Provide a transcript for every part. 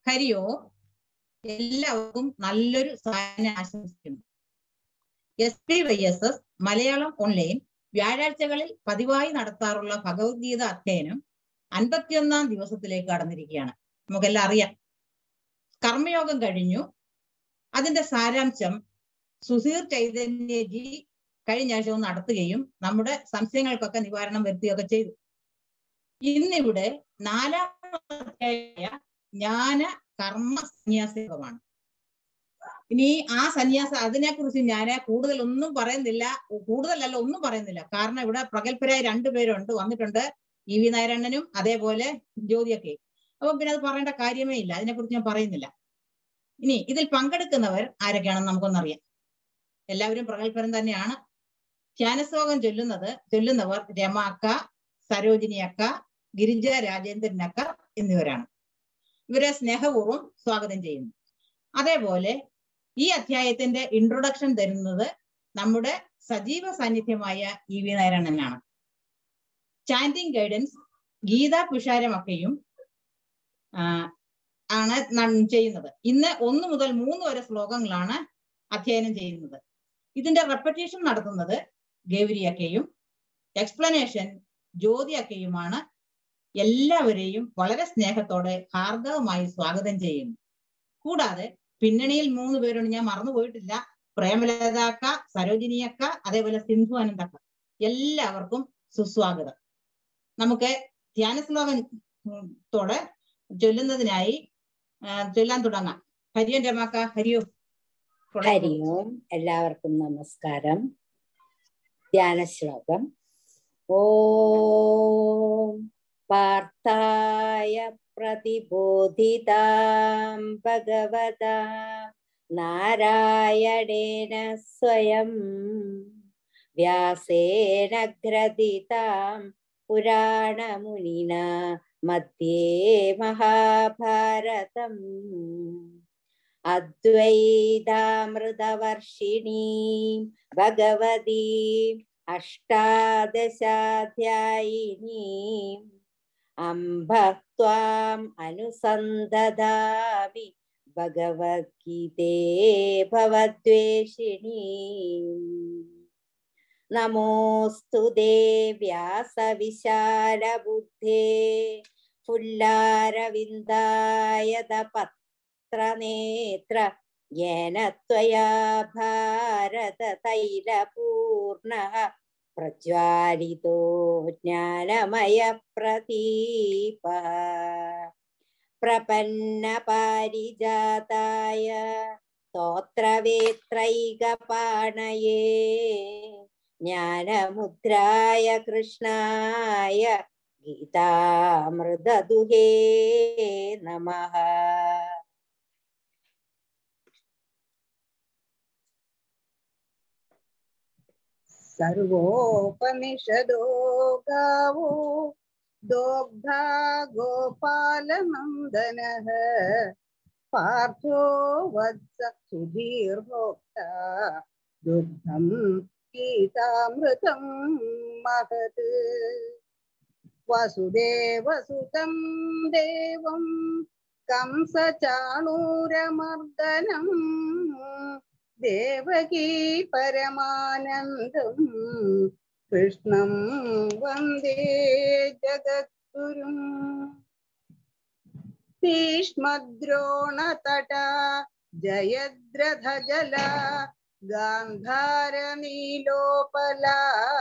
ഹരിയോ എല്ലാവർക്കും നല്ലൊരു സായന ആശംസിക്കുന്നു S P Y S S Malayalam online വ്യാഴാഴ്ചകളിൽ പതിവായി നടത്താറുള്ള ഭഗവത്ഗീത അധ്യയനം അൻപത്തിയൊന്നാം ദിവസത്തിലേക്ക് കടന്നിരിക്കുകയാണ് നമുക്കെല്ലാം അറിയാം കർമ്മയോഗം കഴിഞ്ഞു അതിന്റെ സാരാംശം സുധീർ ചൈതന്യജി കഴിഞ്ഞ ആഴ്ച ഒന്ന് നടത്തുകയും നമ്മുടെ സംശയങ്ങൾക്കൊക്കെ നിവാരണം വരുത്തുകയൊക്കെ ചെയ്തു ഇന്നിവിടെ നാലാമത്തെ ജ്ഞാന കർമ്മ സന്യാസമാണ് ഇനി ആ സന്യാസ അതിനെക്കുറിച്ച് ഞാൻ കൂടുതൽ ഒന്നും പറയുന്നില്ല കൂടുതലല്ല ഒന്നും പറയുന്നില്ല കാരണം ഇവിടെ പ്രഗത്ഭരായ രണ്ടുപേരുണ്ട് വന്നിട്ടുണ്ട് ഇ വി നാരായണനും അതേപോലെ ജ്യോതിയൊക്കെ അപ്പൊ പിന്നെ അത് പറയേണ്ട കാര്യമേ ഇല്ല അതിനെക്കുറിച്ച് ഞാൻ പറയുന്നില്ല ഇനി ഇതിൽ പങ്കെടുക്കുന്നവർ ആരൊക്കെയാണെന്ന് നമുക്കൊന്നറിയാം എല്ലാവരും പ്രഗത്ഭരും തന്നെയാണ് ധ്യാനശ്ലോകം ചൊല്ലുന്നത് ചൊല്ലുന്നവർ രമാക്ക സരോജിനി അക്ക ഗിരിജ രാജേന്ദ്രൻ അക്ക എന്നിവരാണ് ഇവരെ സ്നേഹപൂർവ്വം സ്വാഗതം ചെയ്യുന്നു അതേപോലെ ഈ അധ്യായത്തിന്റെ ഇൻട്രൊഡക്ഷൻ തരുന്നത് നമ്മുടെ സജീവ സാന്നിധ്യമായ ഇ വി നാരായണനാണ് ചാൻഡിങ് ഗൈഡൻസ് ഗീതാ പുഷാരമൊക്കെയും ആണ് ചെയ്യുന്നത് ഇന്ന് ഒന്ന് മുതൽ മൂന്ന് വരെ ശ്ലോകങ്ങളാണ് അധ്യയനം ചെയ്യുന്നത് ഇതിന്റെ റെപ്പറ്റീഷൻ നടത്തുന്നത് ഗൗരിയക്കയും എക്സ്പ്ലനേഷൻ ജ്യോതിയക്കയുമാണ് എല്ലാവരെയും വളരെ സ്നേഹത്തോടെ ഹാർദവമായി സ്വാഗതം ചെയ്യുന്നു കൂടാതെ പിന്നണിയിൽ മൂന്ന് പേരുണ്ട് ഞാൻ മറന്നുപോയിട്ടില്ല പ്രേമലതാക്ക സരോജിനിയക്ക അതേപോലെ സിന്ധു അനന്തക്ക എല്ലാവർക്കും സുസ്വാഗതം നമുക്ക് ധ്യാന ശ്ലോകത്തോടെ ചൊല്ലുന്നതിനായി ചൊല്ലാൻ തുടങ്ങാം ഹരിയോ രമാക്ക ഹരിയോ ഹരി ഓം എല്ലാവർക്കും നമസ്കാരം ധ്യാന ശ്ലോകം ഓം പാർത്ഥായ പ്രതിബോധിതാം ഭഗവത നാരായണേന സ്വയം വ്യാസേന ഗ്രഥിതാം പുരാണമുനിന മധ്യേ മഹാഭാരതം അദ്വൈതാമൃതവർഷിണീം ഭഗവതീം അഷ്ടാദശാധ്യായിനീം അംബ ത്വാം അനുസന്ധദാമി ഭഗവത്ഗീതേ ഭവദ്വേഷിണീ നമോസ്തു വ്യാസവിശാലബുദ്ധേ ഫുല്ലാരവിന്ദായത പത്രനേത്ര येन त्वया भारततैलपूर्णः प्रज्वालितो ज्ञानमयप्रदीपः प्रपन्नपारिजाताय स्तोत्रवेत्रैकपाणये ज्ञानमुद्राय कृष्णाय गीतामृतदुहे नमः सर्वोपनिषदो गावो दोग्धा गोपालनन्दनः पार्थो वत्स सुधीर्भोक्ता दुग्धं गीतामृतं महत् वसुदेवसुतं देवं कंसचाणूरमर्दनम् देवकी परमानन्दम् कृष्णं वन्दे जगद्गुरुम् भीष्मद्रोणतटा जयद्रथजला गान्धारनीलोपला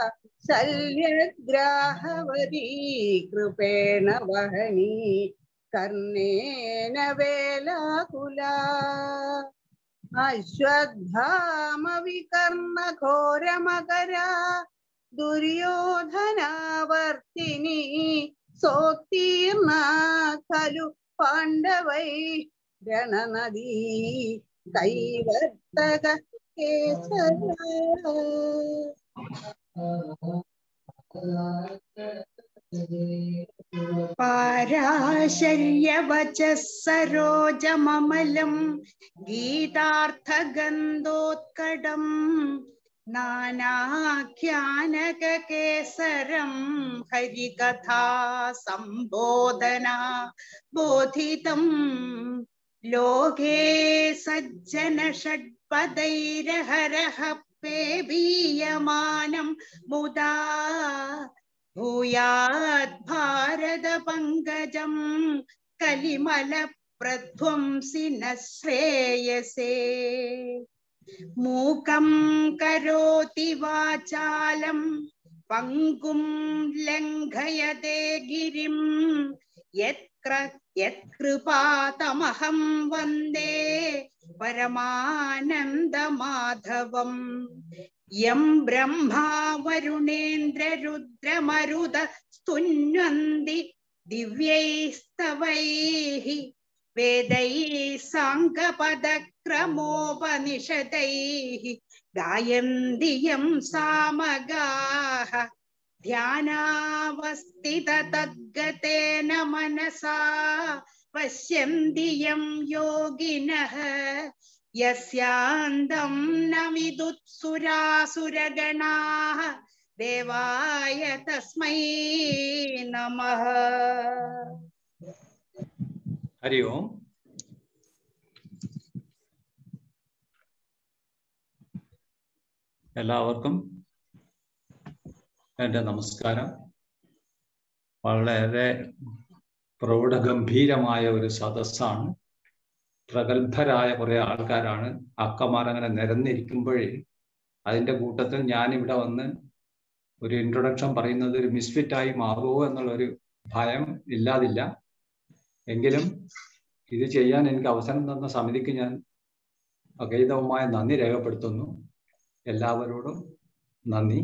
शल्यग्राहवती कृपेण वहनी कर्णेन वेलाकुला अश्वत्थामविकर्णघोरमकरा दुर्योधनावर्तिनी सोत्तीर्णा खलु पाण्डवै रणनदी कैवर्तक पाराशर्यवचः सरोजममलम् गीतार्थगन्धोत्कडम् नानाख्यानककेसरं हरिकथा सम्बोधना बोधितम् ലോകേ സജ്ജന ഷഡ്പദൈരഹരഃ പേബീയമാനം മുദാ ഭൂയാത് ഭാരത പങ്കജം കലിമല പ്രധ്വംസിന ശ്രേയസേ മൂകം കരോതി വാചാലം പങ്കും ലംഘയതേ ഗിരിം യത്ക്ര യത്കൃപാതമഹം വന്ദേ പരമാനന്ദമാധവം യം ബ്രഹ്മാ വരുണേന്ദ്രരുദ്രമരുത സ്തുന്വന്തി ദിവ്യൈസ്തവൈः വേദൈः സാङ्गपदक्रमोपनिषदैः गायन्ति यं सामगाः ध्यानावस्थिततद्गतेन मनसा पश्यन्ति यं योगिनः यस्यान्तं न विदुत्सुरासुरगणाः देवाय तस्मै नमः ഹരി ഓം എല്ലാവർക്കും എൻ്റെ നമസ്കാരം വളരെ പ്രൗഢഗംഭീരമായ ഒരു സദസ്സാണ് പ്രഗത്ഭരായ കുറെ ആൾക്കാരാണ് അക്കമാർ അങ്ങനെ നിരന്നിരിക്കുമ്പോഴേ അതിൻ്റെ കൂട്ടത്തിൽ ഞാൻ ഇവിടെ വന്ന് ഒരു ഇൻട്രൊഡക്ഷൻ പറയുന്നത് ഒരു മിസ്ഫിറ്റായി മാറുമോ എന്നുള്ളൊരു ഭയം ഇല്ലാതില്ല എങ്കിലും ഇത് ചെയ്യാൻ എനിക്ക് അവസരം തന്ന സമിതിക്ക് ഞാൻ അഗൈതവമായ നന്ദി രേഖപ്പെടുത്തുന്നു എല്ലാവരോടും നന്ദി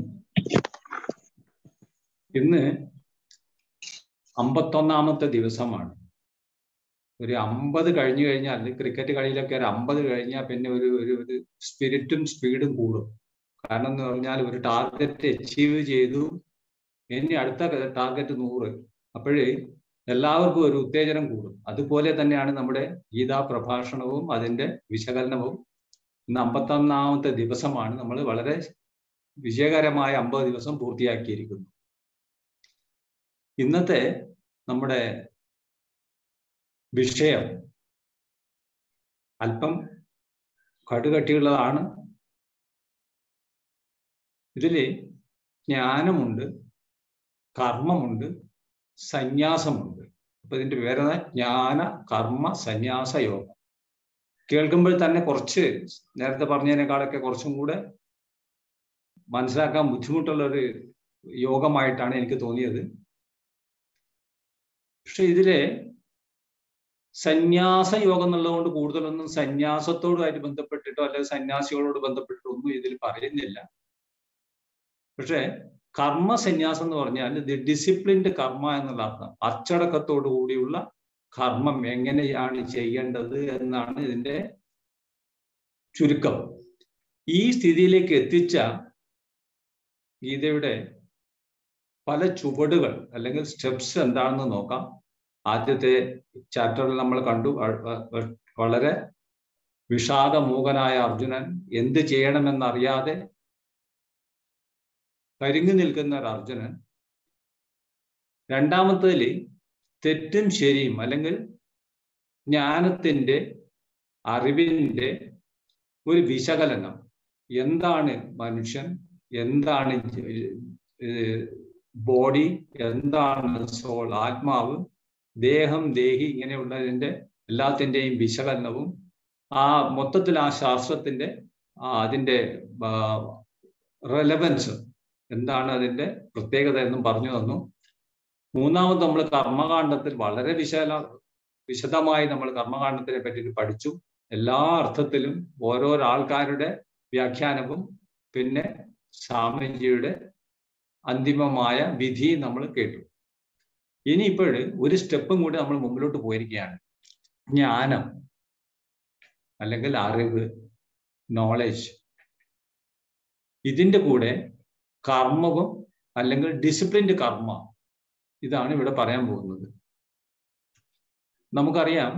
ഇന്ന് അമ്പത്തൊന്നാമത്തെ ദിവസമാണ് ഒരു അമ്പത് കഴിഞ്ഞു കഴിഞ്ഞാൽ ക്രിക്കറ്റ് കളിയിലൊക്കെ ഒരു അമ്പത് കഴിഞ്ഞാൽ പിന്നെ ഒരു ഒരു ഒരു സ്പിരിറ്റും സ്പീഡും കൂടും കാരണം എന്ന് പറഞ്ഞാൽ ഒരു ടാർഗറ്റ് അച്ചീവ് ചെയ്തു ഇനി അടുത്ത ടാർഗറ്റ് നൂറ് അപ്പോഴേ എല്ലാവർക്കും ഒരു ഉത്തേജനം കൂടും അതുപോലെ തന്നെയാണ് നമ്മുടെ ഗീതാ പ്രഭാഷണവും അതിന്റെ വിശകലനവും ഇന്ന് അമ്പത്തൊന്നാമത്തെ ദിവസമാണ് നമ്മൾ വളരെ വിജയകരമായ അമ്പത് ദിവസം പൂർത്തിയാക്കിയിരിക്കുന്നു ഇന്നത്തെ നമ്മുടെ വിഷയം അല്പം കടുകട്ടിയുള്ളതാണ് ഇതില് ജ്ഞാനമുണ്ട് കർമ്മമുണ്ട് സന്യാസമുണ്ട് അപ്പൊ ഇതിന്റെ പേര് ജ്ഞാന കർമ്മ സന്യാസ യോഗം കേൾക്കുമ്പോൾ തന്നെ കുറച്ച് നേരത്തെ പറഞ്ഞതിനേക്കാളൊക്കെ കുറച്ചും കൂടെ മനസ്സിലാക്കാൻ ബുദ്ധിമുട്ടുള്ള ഒരു യോഗമായിട്ടാണ് എനിക്ക് തോന്നിയത് പക്ഷെ ഇതിലെ സന്യാസ യോഗം എന്നുള്ളതുകൊണ്ട് കൂടുതലൊന്നും സന്യാസത്തോടുമായിട്ട് ബന്ധപ്പെട്ടിട്ടോ അല്ലെങ്കിൽ സന്യാസികളോട് ബന്ധപ്പെട്ടിട്ടോ ഒന്നും ഇതിൽ പറയുന്നില്ല പക്ഷെ കർമ്മ സന്യാസം എന്ന് പറഞ്ഞാൽ ദി ഡിസിപ്ലിൻഡ് കർമ്മ എന്നുള്ള അർത്ഥം അച്ചടക്കത്തോടു കൂടിയുള്ള കർമ്മം എങ്ങനെയാണ് ചെയ്യേണ്ടത് എന്നാണ് ഇതിന്റെ ചുരുക്കം ഈ സ്ഥിതിയിലേക്ക് എത്തിച്ച ഗീതയുടെ പല ചുവടുകൾ അല്ലെങ്കിൽ സ്റ്റെപ്സ് എന്താണെന്ന് നോക്കാം ആദ്യത്തെ ചാപ്റ്ററിൽ നമ്മൾ കണ്ടു വളരെ വിഷാദമൂകനായ അർജുനൻ എന്ത് ചെയ്യണമെന്നറിയാതെ കരിങ്ങി നിൽക്കുന്ന ഒരു അർജുനൻ രണ്ടാമത്തേല് തെറ്റും ശരിയും അല്ലെങ്കിൽ ജ്ഞാനത്തിന്റെ അറിവിന്റെ ഒരു വിശകലനം എന്താണ് മനുഷ്യൻ എന്താണ് ബോഡി എന്താണ് സോൾ ആത്മാവ് ദേഹം ദേഹി ഇങ്ങനെയുള്ളതിന്റെ എല്ലാത്തിൻ്റെയും വിശകലനവും ആ മൊത്തത്തിൽ ആ ശാസ്ത്രത്തിന്റെ അതിന്റെ റെലവൻസ് എന്താണ് അതിന്റെ പ്രത്യേകത എന്നും പറഞ്ഞു തന്നു മൂന്നാമത് നമ്മൾ കർമ്മകാണ്ഡത്തിൽ വളരെ വിശാല വിശദമായി നമ്മൾ കർമ്മകാണ്ഡത്തിനെ പറ്റിയിട്ട് പഠിച്ചു എല്ലാ അർത്ഥത്തിലും ഓരോരോ ആൾക്കാരുടെ വ്യാഖ്യാനവും പിന്നെ സ്വാമിജിയുടെ അന്തിമമായ വിധി നമ്മൾ കേട്ടു ഇനി ഇപ്പോൾ ഒരു സ്റ്റെപ്പും കൂടി നമ്മൾ മുമ്പിലോട്ട് പോയിരിക്കുകയാണ് ജ്ഞാനം അല്ലെങ്കിൽ അറിവ് നോളജ് ഇതിൻ്റെ കൂടെ കർമ്മവും അല്ലെങ്കിൽ ഡിസിപ്ലിൻഡ് കർമ്മ ഇതാണ് ഇവിടെ പറയാൻ പോകുന്നത് നമുക്കറിയാം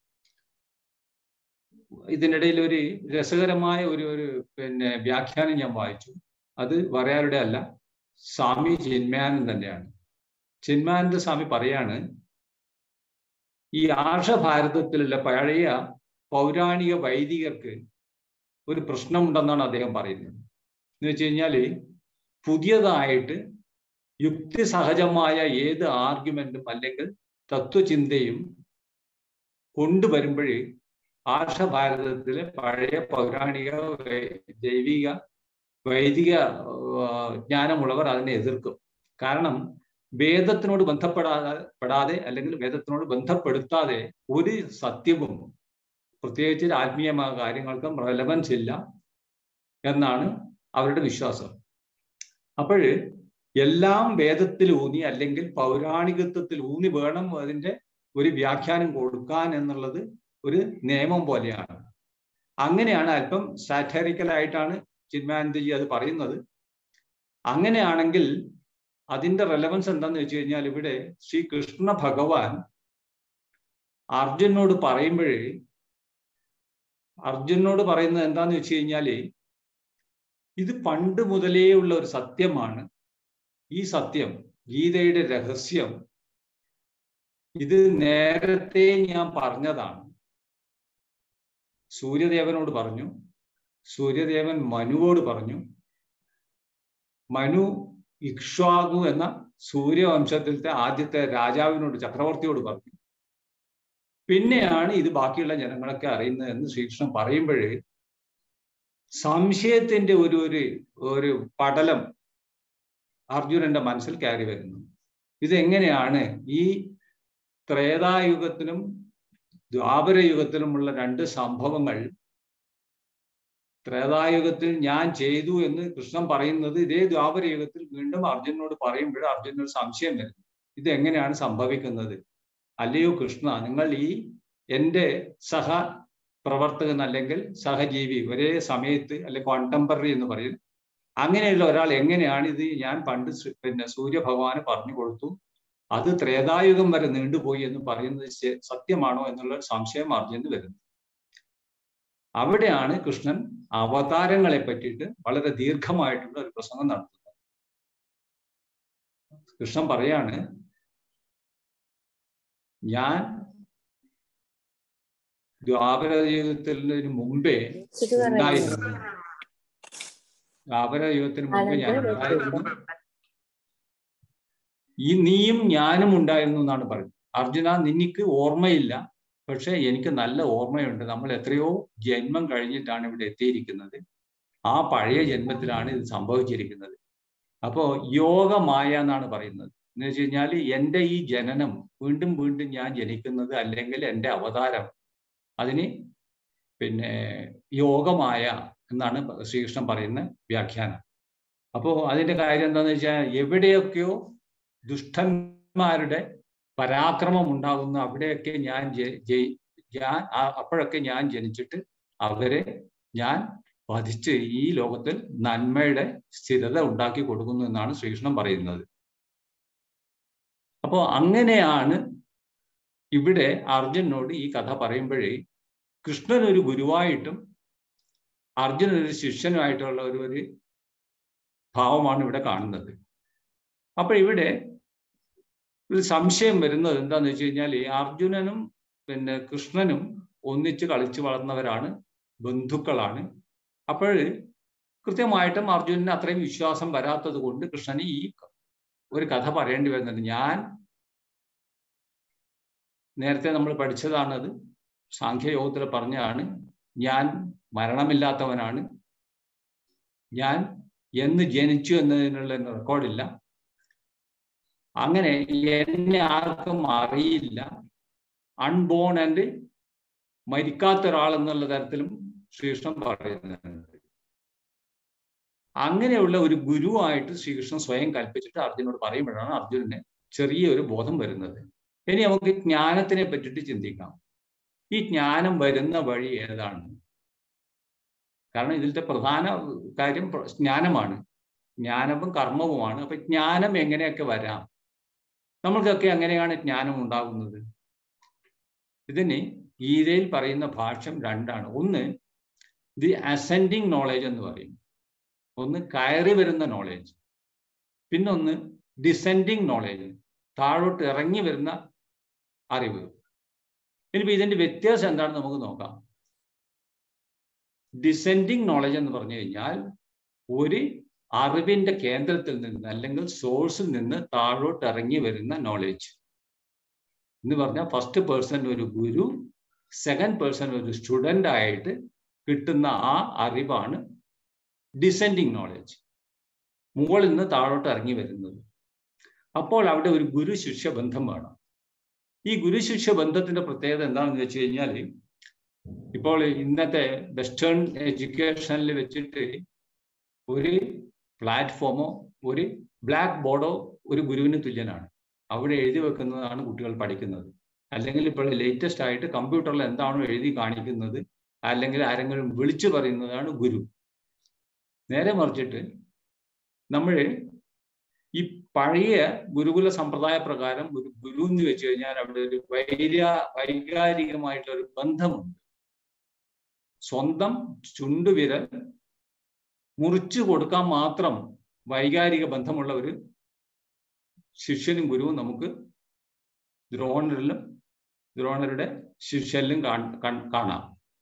ഇതിനിടയിൽ ഒരു രസകരമായ ഒരു ഒരു പിന്നെ വ്യാഖ്യാനം ഞാൻ വായിച്ചു അത് പറയാരുടെ അല്ല സ്വാമി ചിന്മയാനന്ദ തന്നെയാണ് ചിന്മയാനന്ദ സ്വാമി പറയാണ് ഈ ആർഷഭാരതത്തിലുള്ള പഴയ പൗരാണിക വൈദികർക്ക് ഒരു പ്രശ്നമുണ്ടെന്നാണ് അദ്ദേഹം പറയുന്നത് എന്ന് വെച്ച് കഴിഞ്ഞാൽ പുതിയതായിട്ട് യുക്തിസഹജമായ ഏത് ആർഗ്യുമെന്റും അല്ലെങ്കിൽ തത്വചിന്തയും കൊണ്ടുവരുമ്പോൾ ആർഷഭാരതത്തിലെ പഴയ പൗരാണിക ജൈവിക വൈദിക ജ്ഞാനമുള്ളവർ അതിനെ എതിർക്കും കാരണം വേദത്തിനോട് ബന്ധപ്പെടാതെ പെടാതെ അല്ലെങ്കിൽ വേദത്തിനോട് ബന്ധപ്പെടുത്താതെ ഒരു സത്യവും പ്രത്യേകിച്ച് ആത്മീയമായ കാര്യങ്ങൾക്കും റെലവൻസ് ഇല്ല എന്നാണ് അവരുടെ വിശ്വാസം അപ്പോൾ എല്ലാം വേദത്തിൽ ഊന്നി അല്ലെങ്കിൽ പൗരാണികത്വത്തിൽ ഊന്നി വേണം അതിൻ്റെ ഒരു വ്യാഖ്യാനം കൊടുക്കാൻ എന്നുള്ളത് ഒരു നിയമം പോലെയാണ് അങ്ങനെയാണ് അല്പം സാറ്ററിക്കലായിട്ടാണ് ചിന്മാനന്ദജി അത് പറയുന്നത് അങ്ങനെയാണെങ്കിൽ അതിന്റെ റെലവൻസ് എന്താന്ന് വെച്ച് കഴിഞ്ഞാൽ ഇവിടെ ശ്രീ കൃഷ്ണ ഭഗവാൻ അർജുനോട് പറയുമ്പോഴേ അർജുനോട് പറയുന്നത് എന്താന്ന് വെച്ച് കഴിഞ്ഞാല് ഇത് പണ്ട് മുതലേ ഉള്ള ഒരു സത്യമാണ് ഈ സത്യം ഗീതയുടെ രഹസ്യം ഇത് നേരത്തെ ഞാൻ പറഞ്ഞതാണ് സൂര്യദേവനോട് പറഞ്ഞു സൂര്യദേവൻ മനുവോട് പറഞ്ഞു മനു ഇക്ഷ്വാകു എന്ന സൂര്യവംശത്തിലത്തെ ആദ്യത്തെ രാജാവിനോട് ചക്രവർത്തിയോട് പറഞ്ഞു പിന്നെയാണ് ഇത് ബാക്കിയുള്ള ജനങ്ങളൊക്കെ അറിയുന്നത് എന്ന് ശ്രീകൃഷ്ണൻ പറയുമ്പോഴേ സംശയത്തിന്റെ ഒരു ഒരു ഒരു പടലം അർജുനന്റെ മനസ്സിൽ കയറി വരുന്നു ഇതെങ്ങനെയാണ് ഈ ത്രേതായുഗത്തിലും ദ്വാപരയുഗത്തിലുമുള്ള രണ്ട് സംഭവങ്ങൾ ത്രേതായുഗത്തിൽ ഞാൻ ചെയ്തു എന്ന് കൃഷ്ണൻ പറയുന്നത് ഇതേ ദ്വാപരയുഗത്തിൽ വീണ്ടും അർജുനോട് പറയുമ്പോൾ അർജുനൊരു സംശയം വരുന്നു ഇത് എങ്ങനെയാണ് സംഭവിക്കുന്നത് അല്ലയോ കൃഷ്ണ നിങ്ങൾ ഈ എൻ്റെ സഹ പ്രവർത്തകൻ അല്ലെങ്കിൽ സഹജീവി ഒരേ സമയത്ത് അല്ലെ കോണ്ടംപററി എന്ന് പറയും അങ്ങനെയുള്ള ഒരാൾ എങ്ങനെയാണ് ഇത് ഞാൻ പണ്ട് പിന്നെ സൂര്യഭഗവാന് പറഞ്ഞു കൊടുത്തു അത് ത്രേതായുഗം വരെ നീണ്ടുപോയി എന്ന് പറയുന്നത് സത്യമാണോ എന്നുള്ള സംശയം അർജുന് വരുന്നു അവിടെയാണ് കൃഷ്ണൻ അവതാരങ്ങളെ പറ്റിയിട്ട് വളരെ ദീർഘമായിട്ടുള്ള ഒരു പ്രസംഗം നടത്തുന്നത് കൃഷ്ണൻ പറയാണ് ഞാൻ ദ്വാപര ജീവിതത്തിന് മുമ്പേ ഉണ്ടായിരുന്നു ദ്വാപര യുഗത്തിന് മുമ്പേ ഞാൻ ഉണ്ടായിരുന്നു ഈ നീയും ഞാനും ഉണ്ടായിരുന്നു എന്നാണ് പറയുന്നത് അർജുന നിന്നിക്ക് ഓർമ്മയില്ല പക്ഷെ എനിക്ക് നല്ല ഓർമ്മയുണ്ട് നമ്മൾ എത്രയോ ജന്മം കഴിഞ്ഞിട്ടാണ് ഇവിടെ എത്തിയിരിക്കുന്നത് ആ പഴയ ജന്മത്തിലാണ് ഇത് സംഭവിച്ചിരിക്കുന്നത് അപ്പോ യോഗമായ എന്നാണ് പറയുന്നത് എന്ന് വെച്ച് കഴിഞ്ഞാൽ എൻ്റെ ഈ ജനനം വീണ്ടും വീണ്ടും ഞാൻ ജനിക്കുന്നത് അല്ലെങ്കിൽ എൻ്റെ അവതാരം അതിന് പിന്നെ യോഗമായ എന്നാണ് ശ്രീകൃഷ്ണൻ പറയുന്ന വ്യാഖ്യാനം അപ്പോൾ അതിന്റെ കാര്യം എന്താണെന്ന് വെച്ചാൽ എവിടെയൊക്കെയോ ദുഷ്ടന്മാരുടെ പരാക്രമം ഉണ്ടാകുന്ന അവിടെയൊക്കെ ഞാൻ ഞാൻ അപ്പോഴൊക്കെ ഞാൻ ജനിച്ചിട്ട് അവരെ ഞാൻ വധിച്ച് ഈ ലോകത്തിൽ നന്മയുടെ സ്ഥിരത ഉണ്ടാക്കി കൊടുക്കുന്നു എന്നാണ് ശ്രീകൃഷ്ണൻ പറയുന്നത് അപ്പോൾ അങ്ങനെയാണ് ഇവിടെ അർജുനോട് ഈ കഥ പറയുമ്പോഴേ കൃഷ്ണൻ ഒരു ഗുരുവായിട്ടും അർജുനൻ ഒരു ശിഷ്യനുമായിട്ടുള്ള ഒരു ഒരു ഭാവമാണ് ഇവിടെ കാണുന്നത് അപ്പൊ ഇവിടെ ഒരു സംശയം വരുന്നത് എന്താന്ന് വെച്ച് കഴിഞ്ഞാൽ അർജുനനും പിന്നെ കൃഷ്ണനും ഒന്നിച്ച് കളിച്ചു വളർന്നവരാണ് ബന്ധുക്കളാണ് അപ്പോൾ കൃത്യമായിട്ടും അർജുനന് അത്രയും വിശ്വാസം വരാത്തത് കൊണ്ട് കൃഷ്ണന് ഈ ഒരു കഥ പറയേണ്ടി വരുന്നുണ്ട് ഞാൻ നേരത്തെ നമ്മൾ പഠിച്ചതാണത് സാഖ്യയോഗത്തിൽ പറഞ്ഞാണ് ഞാൻ മരണമില്ലാത്തവനാണ് ഞാൻ എന്ന് ജനിച്ചു എന്നതിനുള്ള റെക്കോർഡില്ല അങ്ങനെ എന്നെ ആർക്കും അറിയില്ല അൺബോൺ ആൻഡ് മരിക്കാത്ത ഒരാൾ എന്നുള്ള തരത്തിലും ശ്രീകൃഷ്ണൻ പറയുന്നുണ്ട് അങ്ങനെയുള്ള ഒരു ഗുരുവായിട്ട് ശ്രീകൃഷ്ണൻ സ്വയം കൽപ്പിച്ചിട്ട് അർജുനോട് പറയുമ്പോഴാണ് അർജുനന് ചെറിയൊരു ബോധം വരുന്നത് ഇനി നമുക്ക് ജ്ഞാനത്തിനെ പറ്റിയിട്ട് ചിന്തിക്കാം ഈ ജ്ഞാനം വരുന്ന വഴി ഏതാണ് കാരണം ഇതിലത്തെ പ്രധാന കാര്യം ജ്ഞാനമാണ് ജ്ഞാനവും കർമ്മവുമാണ് അപ്പൊ ജ്ഞാനം എങ്ങനെയൊക്കെ വരാം നമ്മൾക്കൊക്കെ എങ്ങനെയാണ് ജ്ഞാനം ഉണ്ടാകുന്നത് ഇതിന് ഗീതയിൽ പറയുന്ന ഭാഷ്യം രണ്ടാണ് ഒന്ന് ദി അസെൻഡിങ് നോളേജ് എന്ന് പറയും ഒന്ന് കയറി വരുന്ന നോളേജ് പിന്നൊന്ന് ഡിസെൻഡിങ് നോളേജ് താഴോട്ട് ഇറങ്ങി വരുന്ന അറിവ് ഇനിയിപ്പോ ഇതിന്റെ വ്യത്യാസം എന്താണെന്ന് നമുക്ക് നോക്കാം ഡിസെൻഡിങ് നോളജ് എന്ന് പറഞ്ഞു കഴിഞ്ഞാൽ ഒരു അറിവിന്റെ കേന്ദ്രത്തിൽ നിന്ന് അല്ലെങ്കിൽ സോഴ്സിൽ നിന്ന് താഴോട്ട് ഇറങ്ങി വരുന്ന നോളജ് എന്ന് പറഞ്ഞാൽ ഫസ്റ്റ് പേഴ്സൺ ഒരു ഗുരു സെക്കൻഡ് പേഴ്സൺ ഒരു സ്റ്റുഡൻ്റ് ആയിട്ട് കിട്ടുന്ന ആ അറിവാണ് ഡിസെൻഡിങ് നോളജ് മുകളിൽ നിന്ന് താഴോട്ട് ഇറങ്ങി വരുന്നത് അപ്പോൾ അവിടെ ഒരു ഗുരു ശിഷ്യ ബന്ധം വേണം ഈ ഗുരു ശിഷ്യ ബന്ധത്തിന്റെ പ്രത്യേകത എന്താണെന്ന് വെച്ച് കഴിഞ്ഞാൽ ഇപ്പോൾ ഇന്നത്തെ വെസ്റ്റേൺ എഡ്യൂക്കേഷനിൽ വെച്ചിട്ട് ഒരു പ്ലാറ്റ്ഫോമോ ഒരു ബ്ലാക്ക് ബോർഡോ ഒരു ഗുരുവിന് തുല്യനാണ് അവിടെ എഴുതി വെക്കുന്നതാണ് കുട്ടികൾ പഠിക്കുന്നത് അല്ലെങ്കിൽ ഇപ്പോൾ ലേറ്റസ്റ്റ് ആയിട്ട് കമ്പ്യൂട്ടറിൽ എന്താണോ എഴുതി കാണിക്കുന്നത് അല്ലെങ്കിൽ ആരെങ്കിലും വിളിച്ചു പറയുന്നതാണ് ഗുരു നേരെ മറിച്ചിട്ട് നമ്മൾ ഈ പഴയ ഗുരുകുല സമ്പ്രദായ പ്രകാരം ഒരു ഗുരു എന്ന് വെച്ച് കഴിഞ്ഞാൽ അവിടെ ഒരു വൈര വൈകാരികമായിട്ടുള്ള ഒരു ബന്ധമുണ്ട് സ്വന്തം ചുണ്ടുവിരൽ മുറിച്ചു കൊടുക്കാൻ മാത്രം വൈകാരിക ബന്ധമുള്ള ഒരു ശിഷ്യനും ഗുരുവും നമുക്ക് ദ്രോണരിലും ദ്രോണരുടെ ശിഷ്യനിലും കാണാം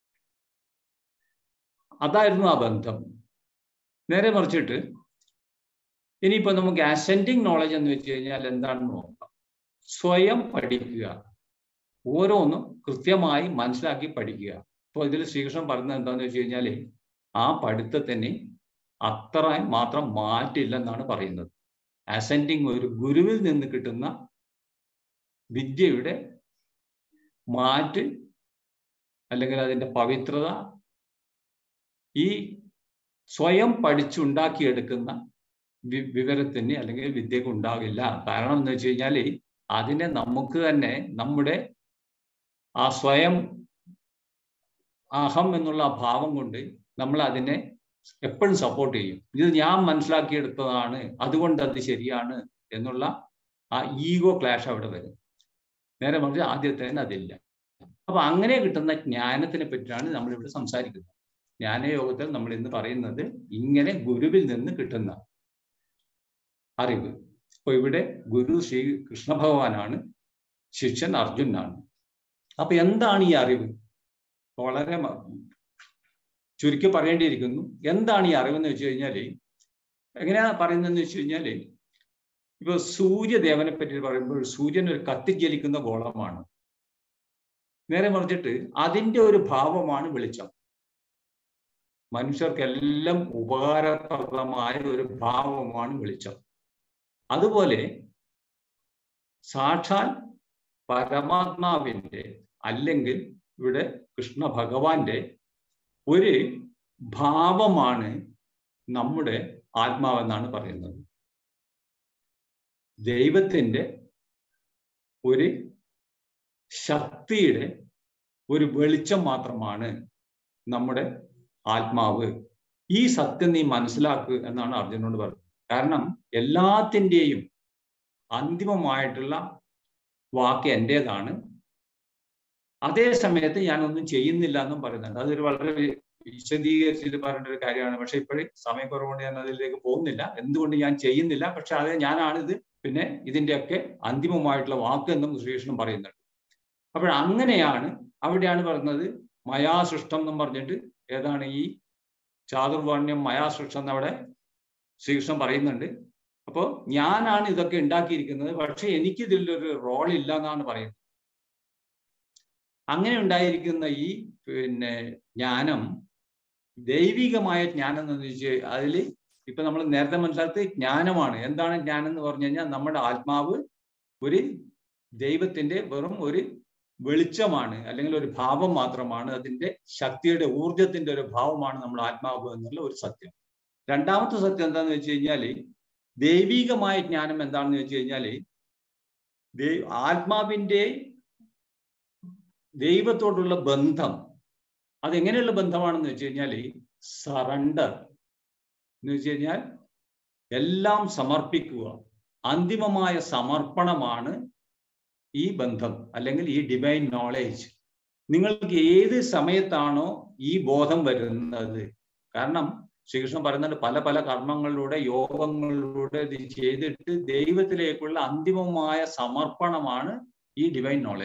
അതായിരുന്നു ആ ബന്ധം നേരെ മറിച്ചിട്ട് ഇനിയിപ്പോ നമുക്ക് അസെൻഡിങ് നോളജ് എന്ന് വെച്ച് കഴിഞ്ഞാൽ എന്താണെന്ന് നോക്കാം സ്വയം പഠിക്കുക ഓരോന്നും കൃത്യമായി മനസ്സിലാക്കി പഠിക്കുക അപ്പോൾ ഇതിൽ ശ്രീകൃഷ്ണൻ പറയുന്നത് എന്താണെന്ന് വെച്ച് കഴിഞ്ഞാൽ ആ പഠിത്തത്തിന് അത്ര മാത്രം മാറ്റില്ലെന്നാണ് പറയുന്നത് അസെൻഡിങ് ഒരു ഗുരുവിൽ നിന്ന് കിട്ടുന്ന വിദ്യയുടെ മാറ്റ് അല്ലെങ്കിൽ അതിൻ്റെ പവിത്രത ഈ സ്വയം പഠിച്ചുണ്ടാക്കിയെടുക്കുന്ന വി വിവരത്തിന് അല്ലെങ്കിൽ വിദ്യക്ക് ഉണ്ടാകില്ല കാരണം എന്ന് വെച്ച് കഴിഞ്ഞാൽ അതിനെ നമുക്ക് തന്നെ നമ്മുടെ ആ സ്വയം അഹം എന്നുള്ള ആ ഭാവം കൊണ്ട് നമ്മൾ അതിനെ എപ്പോഴും സപ്പോർട്ട് ചെയ്യും ഇത് ഞാൻ മനസ്സിലാക്കിയെടുത്തതാണ് അതുകൊണ്ട് അത് ശരിയാണ് എന്നുള്ള ആ ഈഗോ ക്ലാഷ് അവിടെ വരും നേരെ മറിച്ച് ആദ്യത്തെ അതില്ല അപ്പൊ അങ്ങനെ കിട്ടുന്ന ജ്ഞാനത്തിനെ പറ്റിയാണ് നമ്മൾ ഇവിടെ സംസാരിക്കുന്നത് ജ്ഞാനയോഗത്തിൽ നമ്മൾ ഇന്ന് പറയുന്നത് ഇങ്ങനെ ഗുരുവിൽ നിന്ന് കിട്ടുന്ന അറിവ് അപ്പൊ ഇവിടെ ഗുരു ശ്രീ കൃഷ്ണ ഭഗവാനാണ് ശിഷ്യൻ അർജുനാണ് അപ്പൊ എന്താണ് ഈ അറിവ് വളരെ ചുരുക്കി പറയേണ്ടിയിരിക്കുന്നു എന്താണ് ഈ അറിവെന്ന് വെച്ച് കഴിഞ്ഞാൽ എങ്ങനെയാ പറയുന്നതെന്ന് വെച്ച് കഴിഞ്ഞാൽ ഇപ്പൊ സൂര്യദേവനെ പറ്റി പറയുമ്പോൾ സൂര്യൻ ഒരു കത്തിജ്വലിക്കുന്ന ഗോളമാണ് നേരെ മറിച്ചിട്ട് അതിന്റെ ഒരു ഭാവമാണ് വെളിച്ചം മനുഷ്യർക്കെല്ലാം ഉപകാരപ്രദമായ ഒരു ഭാവമാണ് വെളിച്ചം അതുപോലെ സാക്ഷാൽ പരമാത്മാവിന്റെ അല്ലെങ്കിൽ ഇവിടെ കൃഷ്ണ ഭഗവാന്റെ ഒരു ഭാവമാണ് നമ്മുടെ ആത്മാവെന്നാണ് പറയുന്നത് ദൈവത്തിൻ്റെ ഒരു ശക്തിയുടെ ഒരു വെളിച്ചം മാത്രമാണ് നമ്മുടെ ആത്മാവ് ഈ സത്യം നീ മനസ്സിലാക്കുക എന്നാണ് അർജുനോട് പറഞ്ഞത് കാരണം എല്ലാത്തിൻ്റെയും അന്തിമമായിട്ടുള്ള വാക്ക് എൻ്റെതാണ് അതേ സമയത്ത് ഞാൻ ഒന്നും ചെയ്യുന്നില്ല എന്നും പറയുന്നുണ്ട് അതൊരു വളരെ വിശദീകരിച്ചിട്ട് പറയേണ്ട ഒരു കാര്യമാണ് പക്ഷെ ഇപ്പോഴും സമയക്കുറവുകൊണ്ട് ഞാൻ അതിലേക്ക് പോകുന്നില്ല എന്തുകൊണ്ട് ഞാൻ ചെയ്യുന്നില്ല പക്ഷെ അത് ഞാനാണിത് പിന്നെ ഇതിൻ്റെയൊക്കെ അന്തിമമായിട്ടുള്ള വാക്ക് എന്നും ശ്രീകൃഷ്ണൻ പറയുന്നുണ്ട് അപ്പോൾ അങ്ങനെയാണ് അവിടെയാണ് പറയുന്നത് മയാസൃഷ്ടം എന്നും പറഞ്ഞിട്ട് ഏതാണ് ഈ ചാതുർവർണ്ണ്യം മയാസൃഷ്ടം എന്നവിടെ ശ്രീകൃഷ്ണൻ പറയുന്നുണ്ട് അപ്പോൾ ഞാനാണ് ഇതൊക്കെ ഉണ്ടാക്കിയിരിക്കുന്നത് പക്ഷെ എനിക്ക് ഇതിലൊരു റോൾ ഇല്ല എന്നാണ് പറയുന്നത് അങ്ങനെ ഉണ്ടായിരിക്കുന്ന ഈ പിന്നെ ജ്ഞാനം ദൈവികമായ ജ്ഞാനം എന്ന് വെച്ച് അതിൽ ഇപ്പൊ നമ്മൾ നേരത്തെ മനസ്സിലാക്കി ജ്ഞാനമാണ് എന്താണ് ജ്ഞാനം എന്ന് പറഞ്ഞു കഴിഞ്ഞാൽ നമ്മുടെ ആത്മാവ് ഒരു ദൈവത്തിന്റെ വെറും ഒരു വെളിച്ചമാണ് അല്ലെങ്കിൽ ഒരു ഭാവം മാത്രമാണ് അതിന്റെ ശക്തിയുടെ ഊർജത്തിന്റെ ഒരു ഭാവമാണ് നമ്മുടെ ആത്മാവ് എന്നുള്ള ഒരു സത്യം രണ്ടാമത്തെ സത്യം എന്താന്ന് വെച്ച് കഴിഞ്ഞാൽ ദൈവികമായ ജ്ഞാനം എന്താണെന്ന് വെച്ച് കഴിഞ്ഞാൽ ആത്മാവിന്റെ ദൈവത്തോടുള്ള ബന്ധം അതെങ്ങനെയുള്ള ബന്ധമാണെന്ന് വെച്ച് കഴിഞ്ഞാൽ സറണ്ടർ എന്ന് വെച്ച് കഴിഞ്ഞാൽ എല്ലാം സമർപ്പിക്കുക അന്തിമമായ സമർപ്പണമാണ് ഈ ബന്ധം അല്ലെങ്കിൽ ഈ ഡിവൈൻ നോളേജ് നിങ്ങൾക്ക് ഏത് സമയത്താണോ ഈ ബോധം വരുന്നത് കാരണം ശ്രീകൃഷ്ണൻ പറയുന്നുണ്ട് പല പല കർമ്മങ്ങളിലൂടെ യോഗങ്ങളിലൂടെ ഇത് ചെയ്തിട്ട് ദൈവത്തിലേക്കുള്ള അന്തിമമായ സമർപ്പണമാണ് ഈ ഡിവൈൻ നോളേജ്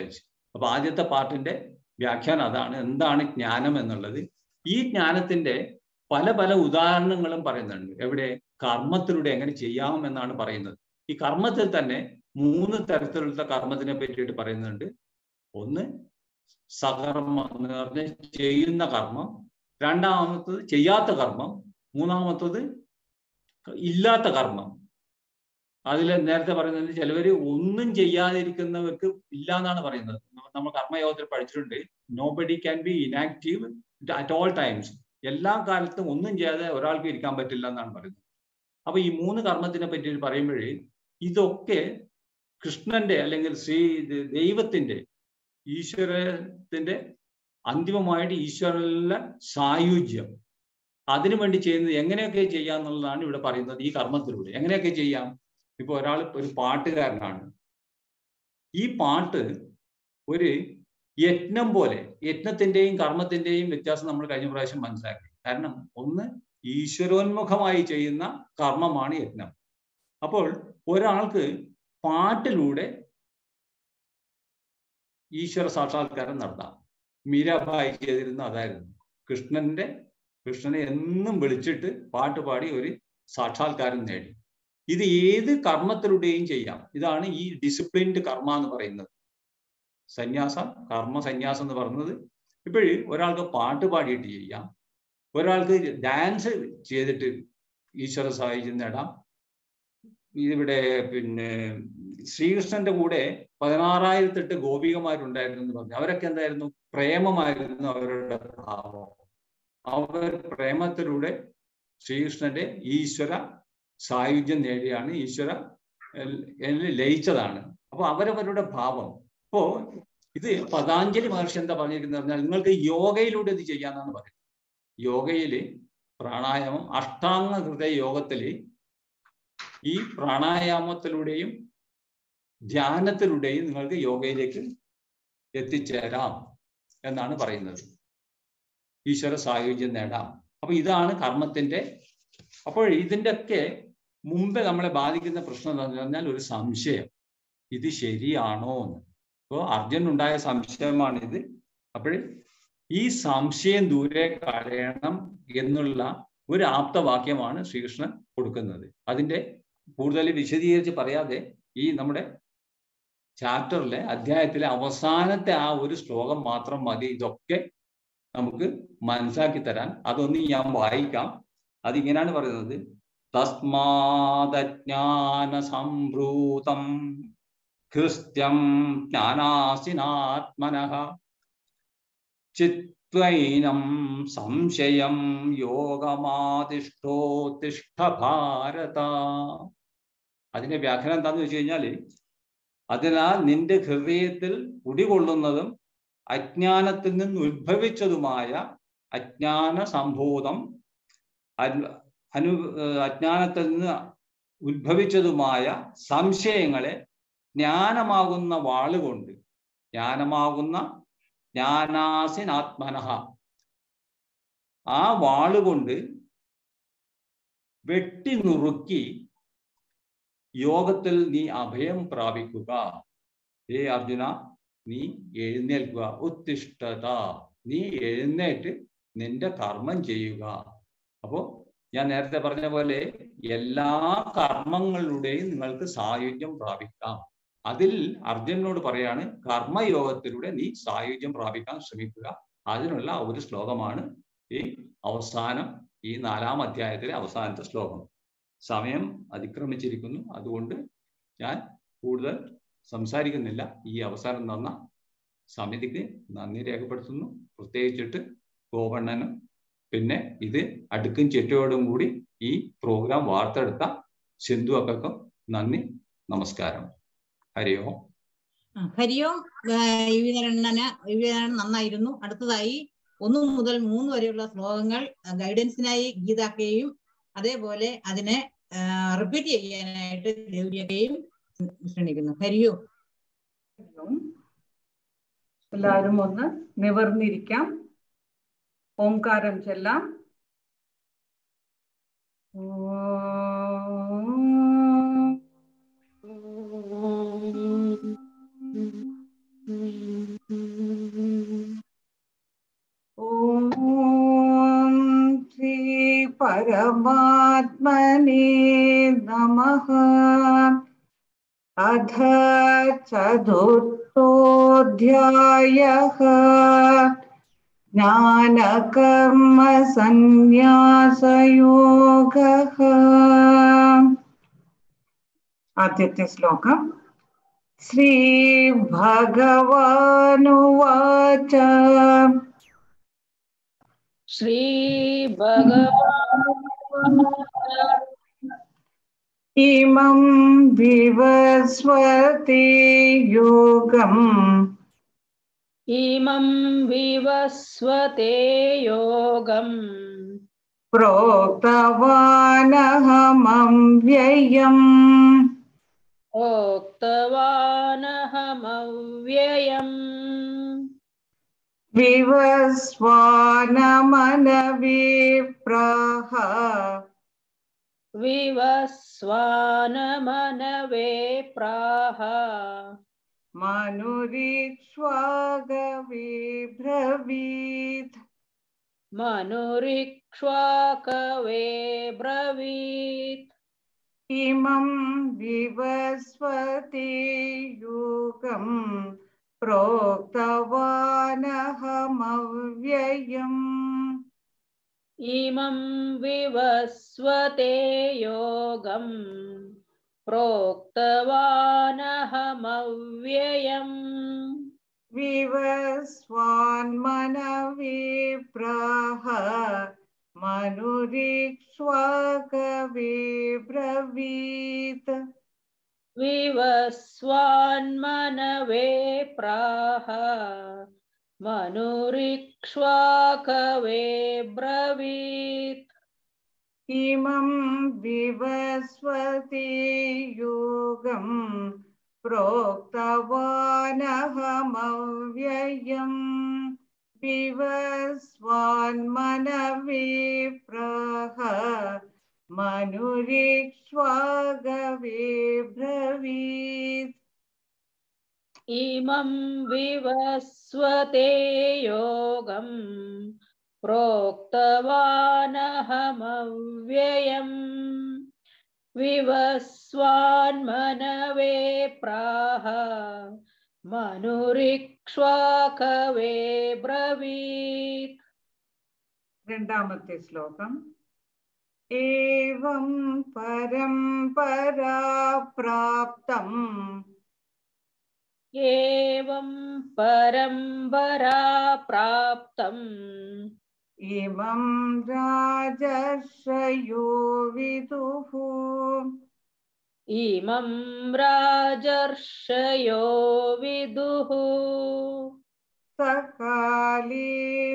അപ്പൊ ആദ്യത്തെ പാർട്ടിന്റെ വ്യാഖ്യാനം അതാണ് എന്താണ് ജ്ഞാനം എന്നുള്ളത് ഈ ജ്ഞാനത്തിന്റെ പല പല ഉദാഹരണങ്ങളും പറയുന്നുണ്ട് എവിടെ കർമ്മത്തിലൂടെ എങ്ങനെ ചെയ്യാം എന്നാണ് പറയുന്നത് ഈ കർമ്മത്തിൽ തന്നെ മൂന്ന് തരത്തിലുള്ള കർമ്മത്തിനെ പറ്റിയിട്ട് പറയുന്നുണ്ട് ഒന്ന് സകർമ്മം എന്ന് പറഞ്ഞ ചെയ്യുന്ന കർമ്മം രണ്ടാമത്തത് ചെയ്യാത്ത കർമ്മം മൂന്നാമത്തത് ഇല്ലാത്ത കർമ്മം അതിൽ നേരത്തെ പറയുന്നത് ചിലവര് ഒന്നും ചെയ്യാതിരിക്കുന്നവർക്ക് ഇല്ല എന്നാണ് പറയുന്നത് നമ്മൾ കർമ്മയോഗത്തിൽ പഠിച്ചിട്ടുണ്ട് nobody can be inactive at all times എല്ലാ കാലത്തും ഒന്നും ചെയ്യാതെ ഒരാൾക്ക് ഇരിക്കാൻ പറ്റില്ല എന്നാണ് പറയുന്നത് അപ്പൊ ഈ മൂന്ന് കർമ്മത്തിനെ പറ്റി പറയുമ്പോഴേ ഇതൊക്കെ കൃഷ്ണന്റെ അല്ലെങ്കിൽ ശ്രീ ദൈവത്തിന്റെ ഈശ്വരത്തിന്റെ അന്തിമമായിട്ട് ഈശ്വരനിലെ സായുജ്യം അതിനു വേണ്ടി ചെയ്യുന്നത് എങ്ങനെയൊക്കെ ചെയ്യാന്നുള്ളതാണ് ഇവിടെ പറയുന്നത് ഈ കർമ്മത്തിലൂടെ എങ്ങനെയൊക്കെ ചെയ്യാം ഇപ്പൊ ഒരാൾ ഒരു പാട്ടുകാരനാണ് ഈ പാട്ട് ഒരു യജ്ഞം പോലെ യജ്ഞത്തിന്റെയും കർമ്മത്തിന്റെയും വ്യത്യാസം നമ്മൾ കഴിഞ്ഞ പ്രാവശ്യം മനസ്സിലാക്കി കാരണം ഒന്ന് ഈശ്വരോന്മുഖമായി ചെയ്യുന്ന കർമ്മമാണ് യജ്ഞം അപ്പോൾ ഒരാൾക്ക് പാട്ടിലൂടെ ഈശ്വര സാക്ഷാത്കാരം നടത്താം മീരാഭായി ചെയ്തിരുന്ന അതായിരുന്നു കൃഷ്ണന്റെ കൃഷ്ണനെ എന്നും വിളിച്ചിട്ട് പാട്ട് പാടി ഒരു സാക്ഷാത്കാരം നേടി ഇത് ഏത് കർമ്മത്തിലൂടെയും ചെയ്യാം ഇതാണ് ഈ ഡിസിപ്ലിൻഡ് കർമ്മ എന്ന് പറയുന്നത് സന്യാസം കർമ്മ സന്യാസം എന്ന് പറയുന്നത് ഇപ്പോഴ് ഒരാൾക്ക് പാട്ട് പാടിയിട്ട് ചെയ്യാം ഒരാൾക്ക് ഡാൻസ് ചെയ്തിട്ട് ഈശ്വര സാഹിത്യം നേടാം ഇവിടെ പിന്നെ ശ്രീകൃഷ്ണന്റെ കൂടെ പതിനാറായിരത്തെട്ട് ഗോപികമാരുണ്ടായിരുന്നു എന്ന് പറഞ്ഞു അവരൊക്കെ എന്തായിരുന്നു പ്രേമമായിരുന്നു അവരുടെ ഭാവം അവർ പ്രേമത്തിലൂടെ ശ്രീകൃഷ്ണന്റെ ഈശ്വര സായുജ്യം നേടിയാണ് ഈശ്വര ലയിച്ചതാണ് അപ്പൊ അവരവരുടെ ഭാവം അപ്പോ ഇത് പതാഞ്ജലി മഹർഷി എന്താ പറഞ്ഞിരിക്കുന്നത് പറഞ്ഞാൽ നിങ്ങൾക്ക് യോഗയിലൂടെ ഇത് ചെയ്യാന്നാണ് പറയുന്നത് യോഗയില് പ്രാണായാമം അഷ്ടാംഗ ഹൃദയ യോഗത്തില് ഈ പ്രാണായാമത്തിലൂടെയും ധ്യാനത്തിലൂടെയും നിങ്ങൾക്ക് യോഗയിലേക്ക് എത്തിച്ചേരാം എന്നാണ് പറയുന്നത് ഈശ്വര സായുജ്യം നേടാം അപ്പൊ ഇതാണ് കർമ്മത്തിന്റെ അപ്പോൾ ഇതിൻ്റെ ഒക്കെ മുമ്പേ നമ്മളെ ബാധിക്കുന്ന പ്രശ്നം എന്താണെന്ന് പറഞ്ഞാൽ ഒരു സംശയം ഇത് ശരിയാണോ എന്ന് അപ്പോൾ അർജുനുണ്ടായ സംശയമാണിത് അപ്പോൾ ഈ സംശയം ദൂരെ കളയണം എന്നുള്ള ഒരു ആപ്തവാക്യമാണ് ശ്രീകൃഷ്ണൻ കൊടുക്കുന്നത് അതിന്റെ കൂടുതൽ വിശദീകരിച്ച് പറയാതെ ഈ നമ്മുടെ ചാപ്റ്ററിലെ അധ്യായത്തിലെ അവസാനത്തെ ആ ഒരു ശ്ലോകം മാത്രം മതി ഇതൊക്കെ നമുക്ക് മനസ്സിലാക്കി തരാൻ അതൊന്ന് ഞാൻ വായിക്കാം അതിങ്ങനെയാണ് പറയുന്നത് തസ്മാതജ്ഞാന സംഭ്രൂതം കൃത്യം ജ്ഞാനാസിനാത്മനഃ ചിത്വൈനം സംശയം യോഗമാതിഷ്ഠോത്തിഷ്ഠ ഭാരത അതിന്റെ വ്യാഖ്യാനം എന്താന്ന് വെച്ച് കഴിഞ്ഞാല് അതിനാൽ നിന്റെ ഹൃദയത്തിൽ കുടികൊള്ളുന്നതും അജ്ഞാനത്തിൽ നിന്ന് ഉത്ഭവിച്ചതുമായ അജ്ഞാന സംഭൂതം അനു അജ്ഞാനത്തിൽ നിന്ന് ഉത്ഭവിച്ചതുമായ സംശയങ്ങളെ ജ്ഞാനമാകുന്ന വാളുകൊണ്ട് ജ്ഞാനമാകുന്ന ജ്ഞാനാസിനാത്മനഃ ആ വാളുകൊണ്ട് വെട്ടി നുറുക്കി യോഗത്തിൽ നീ അഭയം പ്രാപിക്കുക ഹേ അർജുന നീ എഴുന്നേൽക്കുക ഉത്തിഷ്ഠത നീ എഴുന്നേറ്റ് നിന്റെ കർമ്മം ചെയ്യുക അപ്പോ ഞാൻ നേരത്തെ പറഞ്ഞ പോലെ എല്ലാ കർമ്മങ്ങളിലൂടെയും നിങ്ങൾക്ക് സായുജ്യം പ്രാപിക്കാം അതിൽ അർജുനോട് പറയാണ് കർമ്മയോഗത്തിലൂടെ നീ സായുജ്യം പ്രാപിക്കാൻ ശ്രമിക്കുക അതിനുള്ള ഒരു ശ്ലോകമാണ് ഈ അവസാനം ഈ നാലാം അധ്യായത്തിലെ അവസാനത്തെ ശ്ലോകം സമയം അതിക്രമിച്ചിരിക്കുന്നു അതുകൊണ്ട് ഞാൻ കൂടുതൽ സംസാരിക്കുന്നില്ല ഈ അവസരം തന്ന സമിതിക്ക് നന്ദി രേഖപ്പെടുത്തുന്നു പ്രത്യേകിച്ചിട്ട് ഗോപണ്ണനും പിന്നെ ഇത് അടുക്കും ചിട്ടയോടും കൂടി ഈ പ്രോഗ്രാം വാർത്തെടുത്ത സിന്ധു അക്കക്കും നന്ദി നമസ്കാരം ഹരി ഓം ഹരിയോം യുവിതരണന് യുവിതരണം നന്നായിരുന്നു അടുത്തതായി ഒന്ന് മുതൽ മൂന്ന് വരെയുള്ള ശ്ലോകങ്ങൾ ഗൈഡൻസിനായി ഗീതാക്കയെയും അതേപോലെ അതിനെ റിപ്പീറ്റ് ചെയ്യാനായിട്ട് ഗൗരിയക്കെയും ക്ഷണിക്കുന്നു ഹരിയോ എല്ലാവരും ഒന്ന് നിവർന്നിരിക്കാം ഓംകാരം ചെല്ലാം Mm-hmm. परमात्मने नमः अथ चतुर्थोऽध्यायः ज्ञानकर्मसन्न्यासयोगः आद्यते श्लोकम् श्रीभगवानुवाच श्रीभगवान् इमं विवस्वते योगम् इमं विवस्वते योगम् प्रोक्तवानहमव्ययम् उक्तवानहमव्ययम् विवस्वानमनविप्राह विवस्वानमनवे प्राह मनुरीक्ष्वागविब्रवीत् मनुरिक्ष्वाकवे ब्रवीत् इमं विवस्वते योगम् प्रोक्तवानहमव्ययम् इमं विवस्वते योगम् प्रोक्तवानहमव्ययम् विवस्वान्मनविप्राह मनुरीक्ष्वाकविब्रवीत् विवस्वान्मनवे प्राह मनुरिक्ष्वाकवे ब्रवीत् इमं विवस्वते योगम् प्रोक्तवानहमव्ययम् विवस्वान्मनविप्राह मनुरीक्ष्वागविब्रवीत् इमं विवस्वते योगम् प्रोक्तवानहमव्ययम् विवस्वान्मनवे प्राह मनुरिक्ष्वाकवे ब्रवीत् രണ്ടാമത്തെ ശ്ലോകം ഏവം പരമ്പരാ പ്രാപ്തം एवं परम्परा प्राप्तम् ഇമം രാജർഷയോ വിദുഃ इमं राजर्षयो विदुः സകാലേ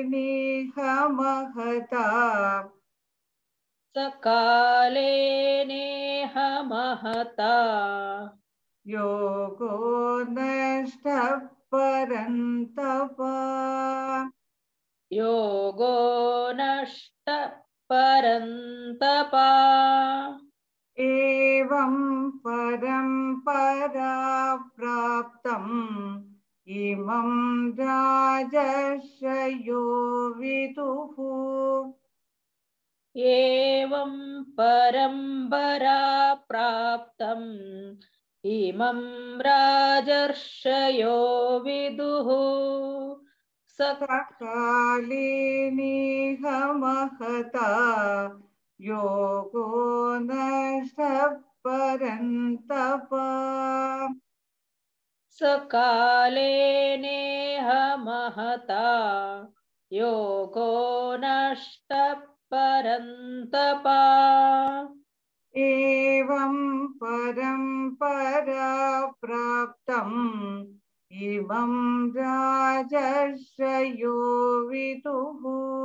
നിഹമഹതാ सकाले नेह महता യോഗോ നഷ്ട പരന്തപ योगो नष्ट परन्तपा एवं परम्परा प्राप्तम् इमं राजर्षयो विदुः एवं परम्परा प्राप्तम् इमं राजर्षयो विदुः सकाले निहमहता योगो नष्ट परन्तप सकाले नेह महता योगो नष्ट परन्तपा एवं परम्परा प्राप्तम् इमं राजर्षयो विदुः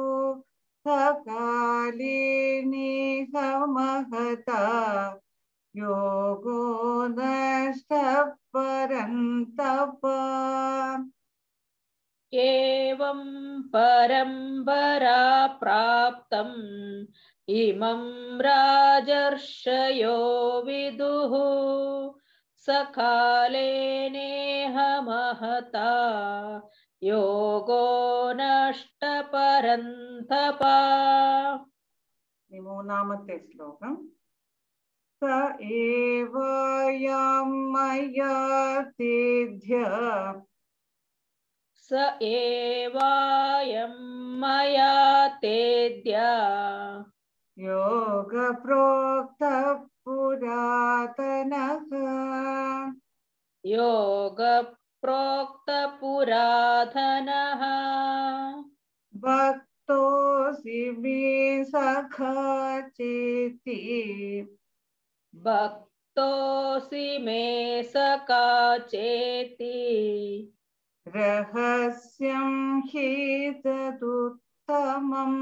सकाले निहमहता योगो नष्ट परन्तप एवं परम्परा प्राप्तम् इमं राजर्षयो विदुः सकाले नेह महता योगो नष्ट परन्तपा ഈ മൂന്നാമത്തെ ശ്ലോകം സ ഏവയം മയാ തേധ്യ स एवायं मया तेद्य യോഗ പ്രോക്ത പുരാതനഃ योगप्रोक्तपुराधनः ഭക്തോസി മേ സഖാ ചേതി भक्तोऽसि मे सखा चेति രഹസ്യം ഹേതദുത്തമം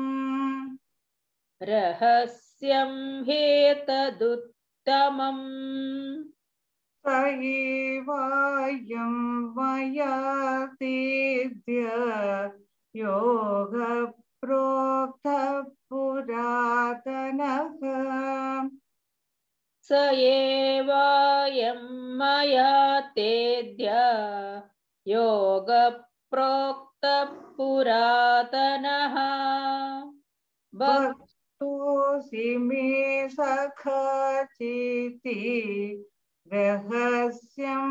रहस्यं हेतदुत्तमम् स एवायं मया तेद्य योगप्रोक्तपुरातनः स एवायं मया तेद्य योगप्रोक्तपुरातनः भक् भक्तोऽसि मे सखा चेति रहस्यं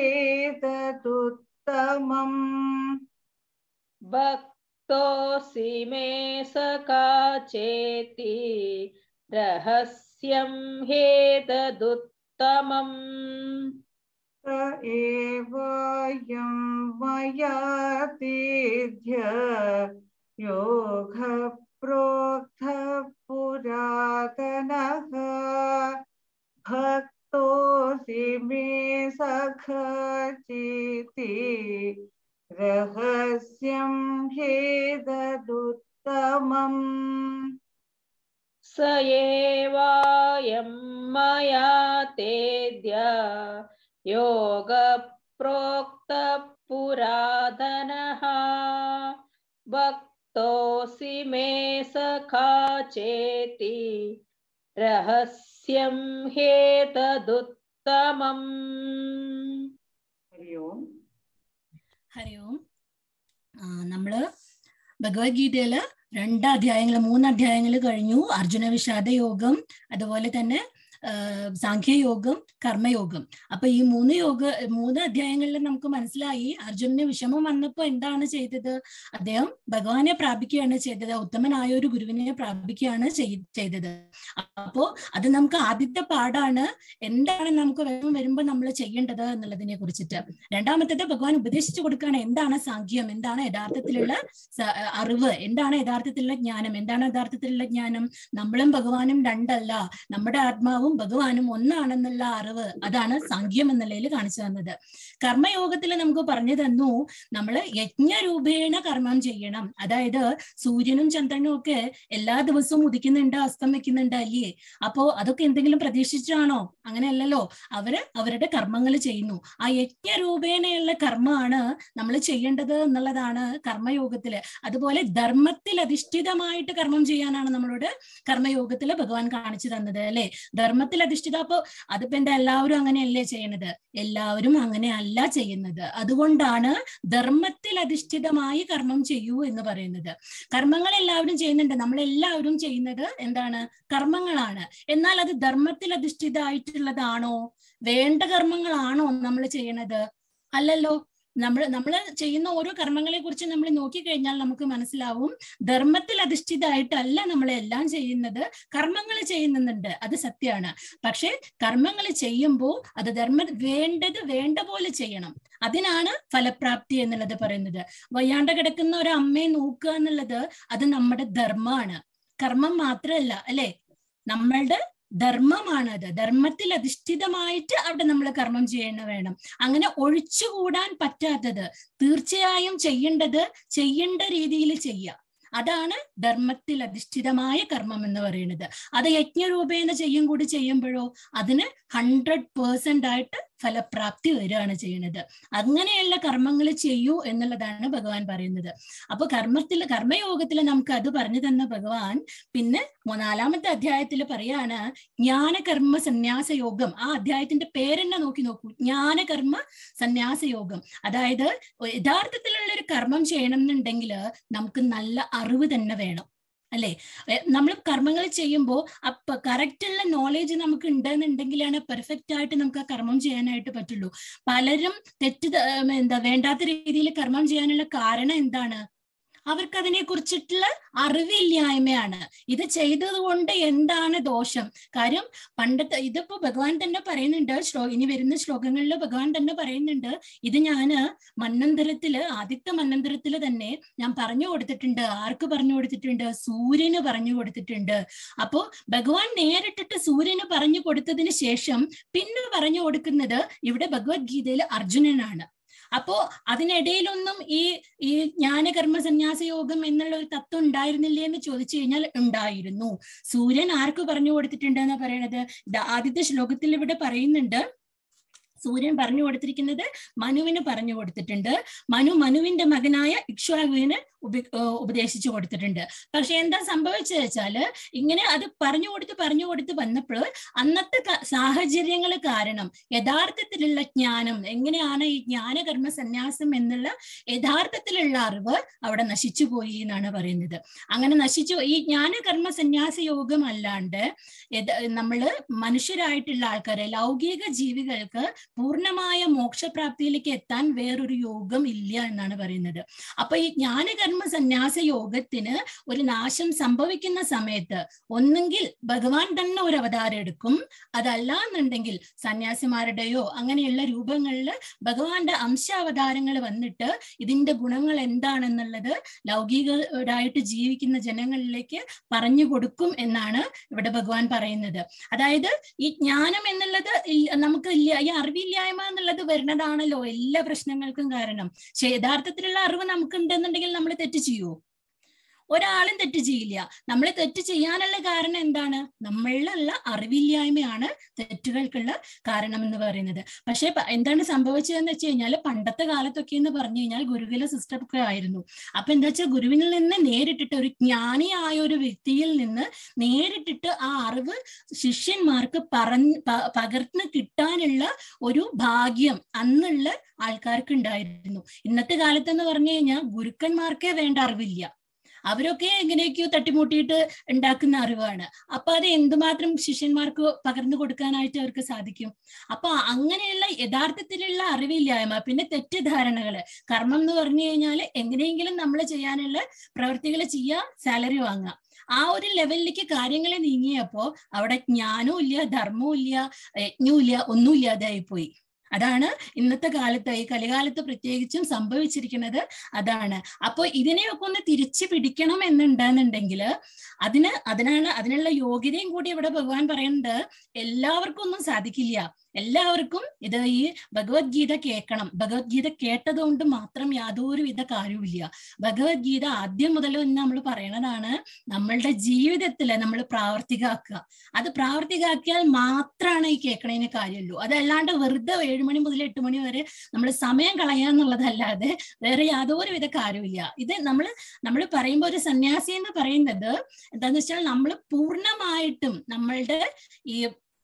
हेतदुत्तमम् भक्तोऽसि मे सखा चेति रहस्यं हेतदुत्तमम् स एवायं मया तेध्य योगप्रोक्तपुरातनः भक्तोऽसि मे सखा चेति रहस्यं हेतदुत्तमम् स एवायं मया तेद्य योगप्रोक्तपुराधनः भक्तोऽसि मे सखा चेति रहस्यं हेतदुत्तमम् हरि ओम् ഹരി ഓം ആ, നമ്മള് ഭഗവത്ഗീതയില് രണ്ട് അധ്യായങ്ങള് മൂന്ന് അധ്യായങ്ങൾ കഴിഞ്ഞു അർജുന വിഷാദ യോഗം അതുപോലെ തന്നെ ആ, സാഖ്യയോഗം കർമ്മയോഗം അപ്പൊ ഈ മൂന്ന് യോഗ മൂന്ന് അധ്യായങ്ങളിൽ നമുക്ക് മനസ്സിലായി അർജുനന് വിഷമം വന്നപ്പോ എന്താണ് ചെയ്തത് അദ്ദേഹം ഭഗവാനെ പ്രാപിക്കുകയാണ് ചെയ്തത് ഉത്തമനായ ഒരു ഗുരുവിനെ പ്രാപിക്കുകയാണ് ചെയ്- ചെയ്തത് അപ്പോ അത് നമുക്ക് ആദ്യത്തെ പാടാണ് എന്താണ് നമുക്ക് വിഷമം വരുമ്പോൾ നമ്മൾ ചെയ്യേണ്ടത് എന്നുള്ളതിനെ കുറിച്ചിട്ട് രണ്ടാമത്തേത് ഭഗവാൻ ഉപദേശിച്ചു കൊടുക്കുകയാണ് എന്താണ് സാഖ്യം എന്താണ് യഥാർത്ഥത്തിലുള്ള സ- അറിവ് എന്താണ് യഥാർത്ഥത്തിലുള്ള ജ്ഞാനം എന്താണ് യഥാർത്ഥത്തിലുള്ള ജ്ഞാനം നമ്മളും ഭഗവാനും രണ്ടല്ല നമ്മുടെ ആത്മാവും ഭഗവാനും ഒന്നാണെന്നുള്ള അറിവ് അതാണ് സാഖ്യം എന്നുള്ളതിൽ കാണിച്ചു തന്നത് കർമ്മയോഗത്തിൽ നമുക്ക് പറഞ്ഞു തന്നു നമ്മൾ യജ്ഞരൂപേണ കർമ്മം ചെയ്യണം അതായത് സൂര്യനും ചന്ദ്രനും ഒക്കെ എല്ലാ ദിവസവും ഉദിക്കുന്നുണ്ട് അസ്തമിക്കുന്നുണ്ട് അല്ലേ അപ്പോ അതൊക്കെ എന്തെങ്കിലും പ്രതീക്ഷിച്ചാണോ അങ്ങനെയല്ലല്ലോ അവര് അവരുടെ കർമ്മങ്ങൾ ചെയ്യുന്നു ആ യജ്ഞരൂപേണയുള്ള കർമ്മമാണ് നമ്മൾ ചെയ്യേണ്ടത് എന്നുള്ളതാണ് കർമ്മയോഗത്തില് അതുപോലെ ധർമ്മത്തിൽ അധിഷ്ഠിതമായിട്ട് കർമ്മം ചെയ്യാനാണ് നമ്മളോട് കർമ്മയോഗത്തില് ഭഗവാൻ കാണിച്ചു തന്നത് അല്ലെ ധർമ്മത്തിൽ അധിഷ്ഠിത അപ്പൊ അതിപ്പോ എന്താ എല്ലാവരും അങ്ങനെയല്ലേ ചെയ്യണത് എല്ലാവരും അങ്ങനെയല്ല ചെയ്യുന്നത് അതുകൊണ്ടാണ് ധർമ്മത്തിൽ അധിഷ്ഠിതമായി കർമ്മം ചെയ്യൂ എന്ന് പറയുന്നത് കർമ്മങ്ങൾ എല്ലാവരും ചെയ്യുന്നുണ്ട് നമ്മളെല്ലാവരും ചെയ്യുന്നത് എന്താണ് കർമ്മങ്ങളാണ് എന്നാൽ അത് ധർമ്മത്തിൽ അധിഷ്ഠിതമായിട്ടുള്ളതാണോ വേണ്ട കർമ്മങ്ങളാണോ നമ്മൾ ചെയ്യണത് അല്ലല്ലോ നമ്മൾ നമ്മൾ ചെയ്യുന്ന ഓരോ കർമ്മങ്ങളെ കുറിച്ച് നമ്മൾ നോക്കിക്കഴിഞ്ഞാൽ നമുക്ക് മനസ്സിലാവും ധർമ്മത്തിൽ അധിഷ്ഠിതമായിട്ടല്ല നമ്മളെല്ലാം ചെയ്യുന്നത് കർമ്മങ്ങൾ ചെയ്യുന്നുണ്ട് അത് സത്യമാണ് പക്ഷെ കർമ്മങ്ങൾ ചെയ്യുമ്പോൾ അത് ധർമ്മ വേണ്ടത് വേണ്ട പോലെ ചെയ്യണം അതിനാണ് ഫലപ്രാപ്തി എന്നുള്ളത് പറയുന്നത് വയ്യാണ്ട് കിടക്കുന്ന ഒരു അമ്മയെ നോക്കുക എന്നുള്ളത് അത് നമ്മുടെ ധർമ്മമാണ് കർമ്മം മാത്രമല്ല അല്ലെ നമ്മളുടെ ധർമ്മമാണത് ധർമ്മത്തിൽ അധിഷ്ഠിതമായിട്ട് അവിടെ നമ്മൾ കർമ്മം ചെയ്യണ വേണം അങ്ങനെ ഒഴിച്ചുകൂടാൻ പറ്റാത്തത് തീർച്ചയായും ചെയ്യേണ്ടത് ചെയ്യേണ്ട രീതിയിൽ ചെയ്യുക അതാണ് ധർമ്മത്തിൽ അധിഷ്ഠിതമായ കർമ്മം എന്ന് പറയുന്നത് അത് യജ്ഞരൂപേണ ചെയ്യും കൂടി ചെയ്യുമ്പോഴോ അതിന് ഹൺഡ്രഡ് പേഴ്സെന്റ് ആയിട്ട് ഫലപ്രാപ്തി വരികയാണ് ചെയ്യുന്നത് അങ്ങനെയുള്ള കർമ്മങ്ങൾ ചെയ്യൂ എന്നുള്ളതാണ് ഭഗവാൻ പറയുന്നത് അപ്പൊ കർമ്മത്തിൽ കർമ്മയോഗത്തിൽ നമുക്ക് അത് പറഞ്ഞു തന്ന ഭഗവാൻ പിന്നെ നാലാമത്തെ അധ്യായത്തിൽ പറയാണ് ജ്ഞാനകർമ്മ സന്യാസ യോഗം ആ അധ്യായത്തിന്റെ പേരെന്നെ നോക്കി നോക്കൂ ജ്ഞാനകർമ്മ സന്യാസ യോഗം അതായത് യഥാർത്ഥത്തിലുള്ള ഒരു കർമ്മം ചെയ്യണം എന്നുണ്ടെങ്കിൽ നമുക്ക് നല്ല അറിവ് തന്നെ വേണം അല്ലെ നമ്മൾ കർമ്മങ്ങൾ ചെയ്യുമ്പോൾ അപ്പൊ കറക്റ്റ് ഉള്ള നോളേജ് നമുക്ക് ഉണ്ടെന്നുണ്ടെങ്കിലാണ് പെർഫെക്റ്റ് ആയിട്ട് നമുക്ക് ആ കർമ്മം ചെയ്യാനായിട്ട് പറ്റുള്ളൂ പലരും തെറ്റ് ത- ഉം, എന്താ വേണ്ടാത്ത രീതിയിൽ കർമ്മം ചെയ്യാനുള്ള കാരണം എന്താണ് അവർക്ക് അതിനെ കുറിച്ചിട്ടുള്ള അറിവില്ലായ്മയാണ് ഇത് ചെയ്തത് കൊണ്ട് എന്താണ് ദോഷം കാര്യം പണ്ടത്തെ ഇതിപ്പോ ഭഗവാൻ തന്നെ പറയുന്നുണ്ട് ശ്ലോ ഇനി വരുന്ന ശ്ലോകങ്ങളിൽ ഭഗവാൻ തന്നെ പറയുന്നുണ്ട് ഇത് ഞാന് മന്നന്തരത്തില് ആദ്യത്തെ മന്നന്തരത്തില് തന്നെ ഞാൻ പറഞ്ഞു കൊടുത്തിട്ടുണ്ട് ആർക്ക് പറഞ്ഞു കൊടുത്തിട്ടുണ്ട് സൂര്യന് പറഞ്ഞു കൊടുത്തിട്ടുണ്ട് അപ്പോ ഭഗവാൻ നേരിട്ടിട്ട് സൂര്യന് പറഞ്ഞു കൊടുത്തതിന് ശേഷം പിന്നെ പറഞ്ഞു കൊടുക്കുന്നത് ഇവിടെ ഭഗവത്ഗീതയിൽ അർജുനനാണ് അപ്പോ അതിനിടയിലൊന്നും ഈ ഈ ജ്ഞാനകർമ്മ സന്യാസ യോഗം എന്നുള്ള ഒരു തത്വം ഉണ്ടായിരുന്നില്ലേ എന്ന് ചോദിച്ചു കഴിഞ്ഞാൽ ഉണ്ടായിരുന്നു സൂര്യൻ ആർക്ക് പറഞ്ഞു കൊടുത്തിട്ടുണ്ട് എന്ന് പറയണത് ദാ ആദ്യത്തെ ശ്ലോകത്തിൽ ഇവിടെ പറയുന്നുണ്ട് സൂര്യൻ പറഞ്ഞു കൊടുത്തിരിക്കുന്നത് മനുവിന് പറഞ്ഞു കൊടുത്തിട്ടുണ്ട് മനു മനുവിന്റെ മകനായ ഇക്ഷ്വാകുവിന് ഉപ ഉപദേശിച്ചു കൊടുത്തിട്ടുണ്ട് പക്ഷെ എന്താ സംഭവിച്ചത് വെച്ചാല് ഇങ്ങനെ അത് പറഞ്ഞു കൊടുത്ത് പറഞ്ഞു കൊടുത്ത് വന്നപ്പോൾ അന്നത്തെ ക- സാഹചര്യങ്ങൾ കാരണം യഥാർത്ഥത്തിലുള്ള ജ്ഞാനം എങ്ങനെയാണ് ഈ ജ്ഞാനകർമ്മ സന്യാസം എന്നുള്ള യഥാർത്ഥത്തിലുള്ള അറിവ് അവിടെ നശിച്ചു പോയി എന്നാണ് പറയുന്നത് അങ്ങനെ നശിച്ചു ഈ ജ്ഞാനകർമ്മ സന്യാസ യോഗം അല്ലാണ്ട് യഥ- നമ്മള് മനുഷ്യരായിട്ടുള്ള ആൾക്കാരെ ലൗകിക ജീവികൾക്ക് പൂർണ്ണമായ മോക്ഷപ്രാപ്തിയിലേക്ക് എത്താൻ വേറൊരു യോഗം ഇല്ല എന്നാണ് പറയുന്നത് അപ്പൊ ഈ ജ്ഞാനകർമ്മ സന്യാസ യോഗത്തിന് ഒരു നാശം സംഭവിക്കുന്ന സമയത്ത് ഒന്നെങ്കിൽ ഭഗവാൻ തന്നെ ഒരു അവതാരം എടുക്കും അതല്ല എന്നുണ്ടെങ്കിൽ സന്യാസിമാരുടെയോ അങ്ങനെയുള്ള രൂപങ്ങളിൽ ഭഗവാന്റെ അംശാവതാരങ്ങൾ വന്നിട്ട് ഇതിന്റെ ഗുണങ്ങൾ എന്താണെന്നുള്ളത് ലൗകികരായിട്ട് ജീവിക്കുന്ന ജനങ്ങളിലേക്ക് പറഞ്ഞു കൊടുക്കും എന്നാണ് ഇവിടെ ഭഗവാൻ പറയുന്നത് അതായത് ഈ ജ്ഞാനം എന്നുള്ളത് ഇല്ല- നമുക്ക് ഇല്ല ഈ അറിവില്ലായ്മ എന്നുള്ളത് വരുന്നതാണല്ലോ എല്ലാ പ്രശ്നങ്ങൾക്കും കാരണം പക്ഷെ യഥാർത്ഥത്തിലുള്ള അറിവ് നമുക്ക് ഉണ്ടെന്നുണ്ടെങ്കിൽ നമ്മൾ തെറ്റ് ചെയ്യുമോ ഒരാളും തെറ്റ് ചെയ്യില്ല നമ്മൾ തെറ്റ് ചെയ്യാനുള്ള കാരണം എന്താണ് നമ്മളിലുള്ള അറിവില്ലായ്മയാണ് തെറ്റുകൾക്കുള്ള കാരണം എന്ന് പറയുന്നത് പക്ഷെ പ- എന്താണ് സംഭവിച്ചതെന്ന് വെച്ച് കഴിഞ്ഞാൽ പണ്ടത്തെ കാലത്തൊക്കെ എന്ന് പറഞ്ഞു കഴിഞ്ഞാൽ ഗുരുകുല സിസ്റ്റം ഒക്കെ ആയിരുന്നു അപ്പൊ എന്താ വെച്ചാൽ ഗുരുവിനിൽ നിന്ന് നേരിട്ടിട്ട് ഒരു ജ്ഞാനിയായ ഒരു വ്യക്തിയിൽ നിന്ന് നേരിട്ടിട്ട് ആ അറിവ് ശിഷ്യന്മാർക്ക് പറഞ്ഞ് പ- പകർന്ന് കിട്ടാനുള്ള ഒരു ഭാഗ്യം അന്നുള്ള ആൾക്കാർക്ക് ഉണ്ടായിരുന്നു ഇന്നത്തെ കാലത്ത് എന്ന് പറഞ്ഞു കഴിഞ്ഞാൽ ഗുരുക്കന്മാർക്കേ വേണ്ട അറിവില്ല അവരൊക്കെ എങ്ങനെയൊക്കെയോ തട്ടിമുട്ടിയിട്ട് ഉണ്ടാക്കുന്ന അറിവാണ് അപ്പൊ അത് എന്തുമാത്രം ശിഷ്യന്മാർക്ക് പകർന്നു കൊടുക്കാനായിട്ട് അവർക്ക് സാധിക്കും അപ്പൊ അങ്ങനെയുള്ള യഥാർത്ഥത്തിലുള്ള അറിവില്ലായ്മ പിന്നെ തെറ്റിദ്ധാരണകള് കർമ്മം എന്ന് പറഞ്ഞു കഴിഞ്ഞാൽ എങ്ങനെയെങ്കിലും നമ്മൾ ചെയ്യാനുള്ള പ്രവൃത്തികൾ ചെയ്യുക സാലറി വാങ്ങുക ആ ഒരു ലെവലിലേക്ക് കാര്യങ്ങൾ നീങ്ങിയപ്പോ അവിടെ ജ്ഞാനവും ഇല്ല ധർമ്മവും ഇല്ല യജ്ഞവും ഇല്ല ഒന്നും ഇല്ലാതായി പോയി അതാണ് ഇന്നത്തെ കാലത്ത് ഈ കലികാലത്ത് പ്രത്യേകിച്ചും സംഭവിച്ചിരിക്കുന്നത് അതാണ് അപ്പൊ ഇതിനെയൊക്കെ ഒന്ന് തിരിച്ചു പിടിക്കണം എന്നുണ്ടെന്നുണ്ടെങ്കിൽ അതിന് അതിനാണ് അതിനുള്ള യോഗ്യതയും കൂടി ഇവിടെ ഭഗവാൻ പറയുന്നുണ്ട് എല്ലാവർക്കും ഒന്നും സാധിക്കില്ല എല്ലാവർക്കും ഇത് ഈ ഭഗവത്ഗീത കേൾക്കണം ഭഗവത്ഗീത കേട്ടതുകൊണ്ട് മാത്രം യാതൊരുവിധ കാര്യവുമില്ല ഭഗവത്ഗീത ആദ്യം മുതൽ നമ്മൾ പറയണതാണ് നമ്മളുടെ ജീവിതത്തിൽ നമ്മൾ പ്രാവർത്തികമാക്കുക അത് പ്രാവർത്തികമാക്കിയാൽ മാത്രമാണ് ഈ കേൾക്കണതിന് കാര്യമുള്ളൂ അതല്ലാണ്ട് വെറുതെ ഏഴ് മണി മുതൽ എട്ട് മണി വരെ നമ്മൾ സമയം കളയാന്നുള്ളതല്ലാതെ വേറെ യാതൊരുവിധ കാര്യമില്ല ഇത് നമ്മൾ നമ്മൾ പറയുമ്പോൾ ഒരു സന്യാസി എന്ന് പറയുന്നത് എന്താന്ന് വെച്ചാൽ നമ്മൾ പൂർണ്ണമായിട്ടും നമ്മളുടെ ഈ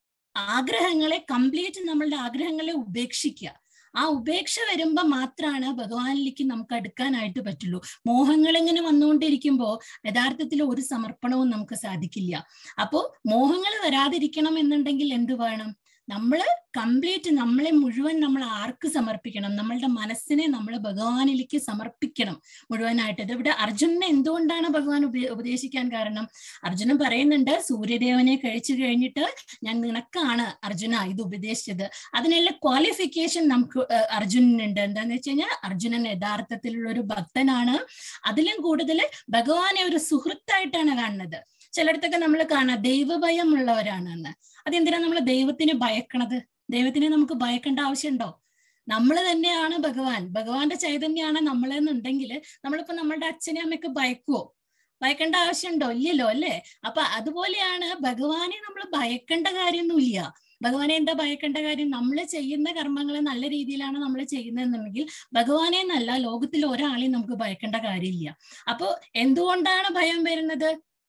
ആഗ്രഹങ്ങളെ കംപ്ലീറ്റ് നമ്മളുടെ ആഗ്രഹങ്ങളെ ഉപേക്ഷിക്കുക ആ ഉപേക്ഷ വരുമ്പോ മാത്രമാണ് ഭഗവാനിലേക്ക് നമുക്ക് അടുക്കാനായിട്ട് പറ്റുള്ളൂ മോഹങ്ങൾ ഇങ്ങനെ വന്നുകൊണ്ടിരിക്കുമ്പോ യഥാർത്ഥത്തിൽ ഒരു സമർപ്പണവും നമുക്ക് സാധിക്കില്ല അപ്പോ മോഹങ്ങൾ വരാതിരിക്കണം എന്നുണ്ടെങ്കിൽ എന്ത് വേണം നമ്മള് കംപ്ലീറ്റ് നമ്മളെ മുഴുവൻ നമ്മൾ ആർക്ക് സമർപ്പിക്കണം നമ്മളുടെ മനസ്സിനെ നമ്മൾ ഭഗവാനിലേക്ക് സമർപ്പിക്കണം മുഴുവനായിട്ട് ഇത് ഇവിടെ അർജുനനെ എന്തുകൊണ്ടാണ് ഭഗവാൻ ഉപ- ഉപദേശിക്കാൻ കാരണം അർജുനൻ പറയുന്നുണ്ട് സൂര്യദേവനെ കഴിച്ചു കഴിഞ്ഞിട്ട് ഞാൻ നിനക്കാണ് അർജുന ഇത് ഉപദേശിച്ചത് അതിനുള്ള ക്വാളിഫിക്കേഷൻ നമുക്ക് ഏഹ്, അർജുനനുണ്ട് എന്താന്ന് വെച്ച് കഴിഞ്ഞാൽ അർജുനൻ യഥാർത്ഥത്തിലുള്ള ഒരു ഭക്തനാണ് അതിലും കൂടുതൽ ഭഗവാനെ ഒരു സുഹൃത്തായിട്ടാണ് കാണുന്നത് ചിലയിടത്തൊക്കെ നമ്മൾ കാണാം ദൈവഭയം ഉള്ളവരാണ് എന്ന് അതെന്തിനാ നമ്മൾ ദൈവത്തിന് ഭയക്കണത് ദൈവത്തിനെ നമുക്ക് ഭയക്കേണ്ട ആവശ്യമുണ്ടോ നമ്മൾ തന്നെയാണ് ഭഗവാൻ ഭഗവാന്റെ ചൈതന്യമാണ് നമ്മളെന്നുണ്ടെങ്കിൽ നമ്മളിപ്പോ നമ്മളുടെ അച്ഛനെ അമ്മയൊക്കെ ഭയക്കുവോ ഭയക്കേണ്ട ആവശ്യമുണ്ടോ ഇല്ലല്ലോ അല്ലേ അപ്പൊ അതുപോലെയാണ് ഭഗവാനെ നമ്മൾ ഭയക്കേണ്ട കാര്യമൊന്നുമില്ല ഭഗവാനെ എന്താ ഭയക്കേണ്ട കാര്യം നമ്മൾ ചെയ്യുന്ന കർമ്മങ്ങൾ നല്ല രീതിയിലാണ് നമ്മൾ ചെയ്യുന്നതെന്നുണ്ടെങ്കിൽ ഭഗവാനെ എന്നല്ല ലോകത്തിൽ ഒരാളെയും നമുക്ക് ഭയക്കേണ്ട കാര്യമില്ല അപ്പോ എന്തുകൊണ്ടാണ് ഭയം വരുന്നത്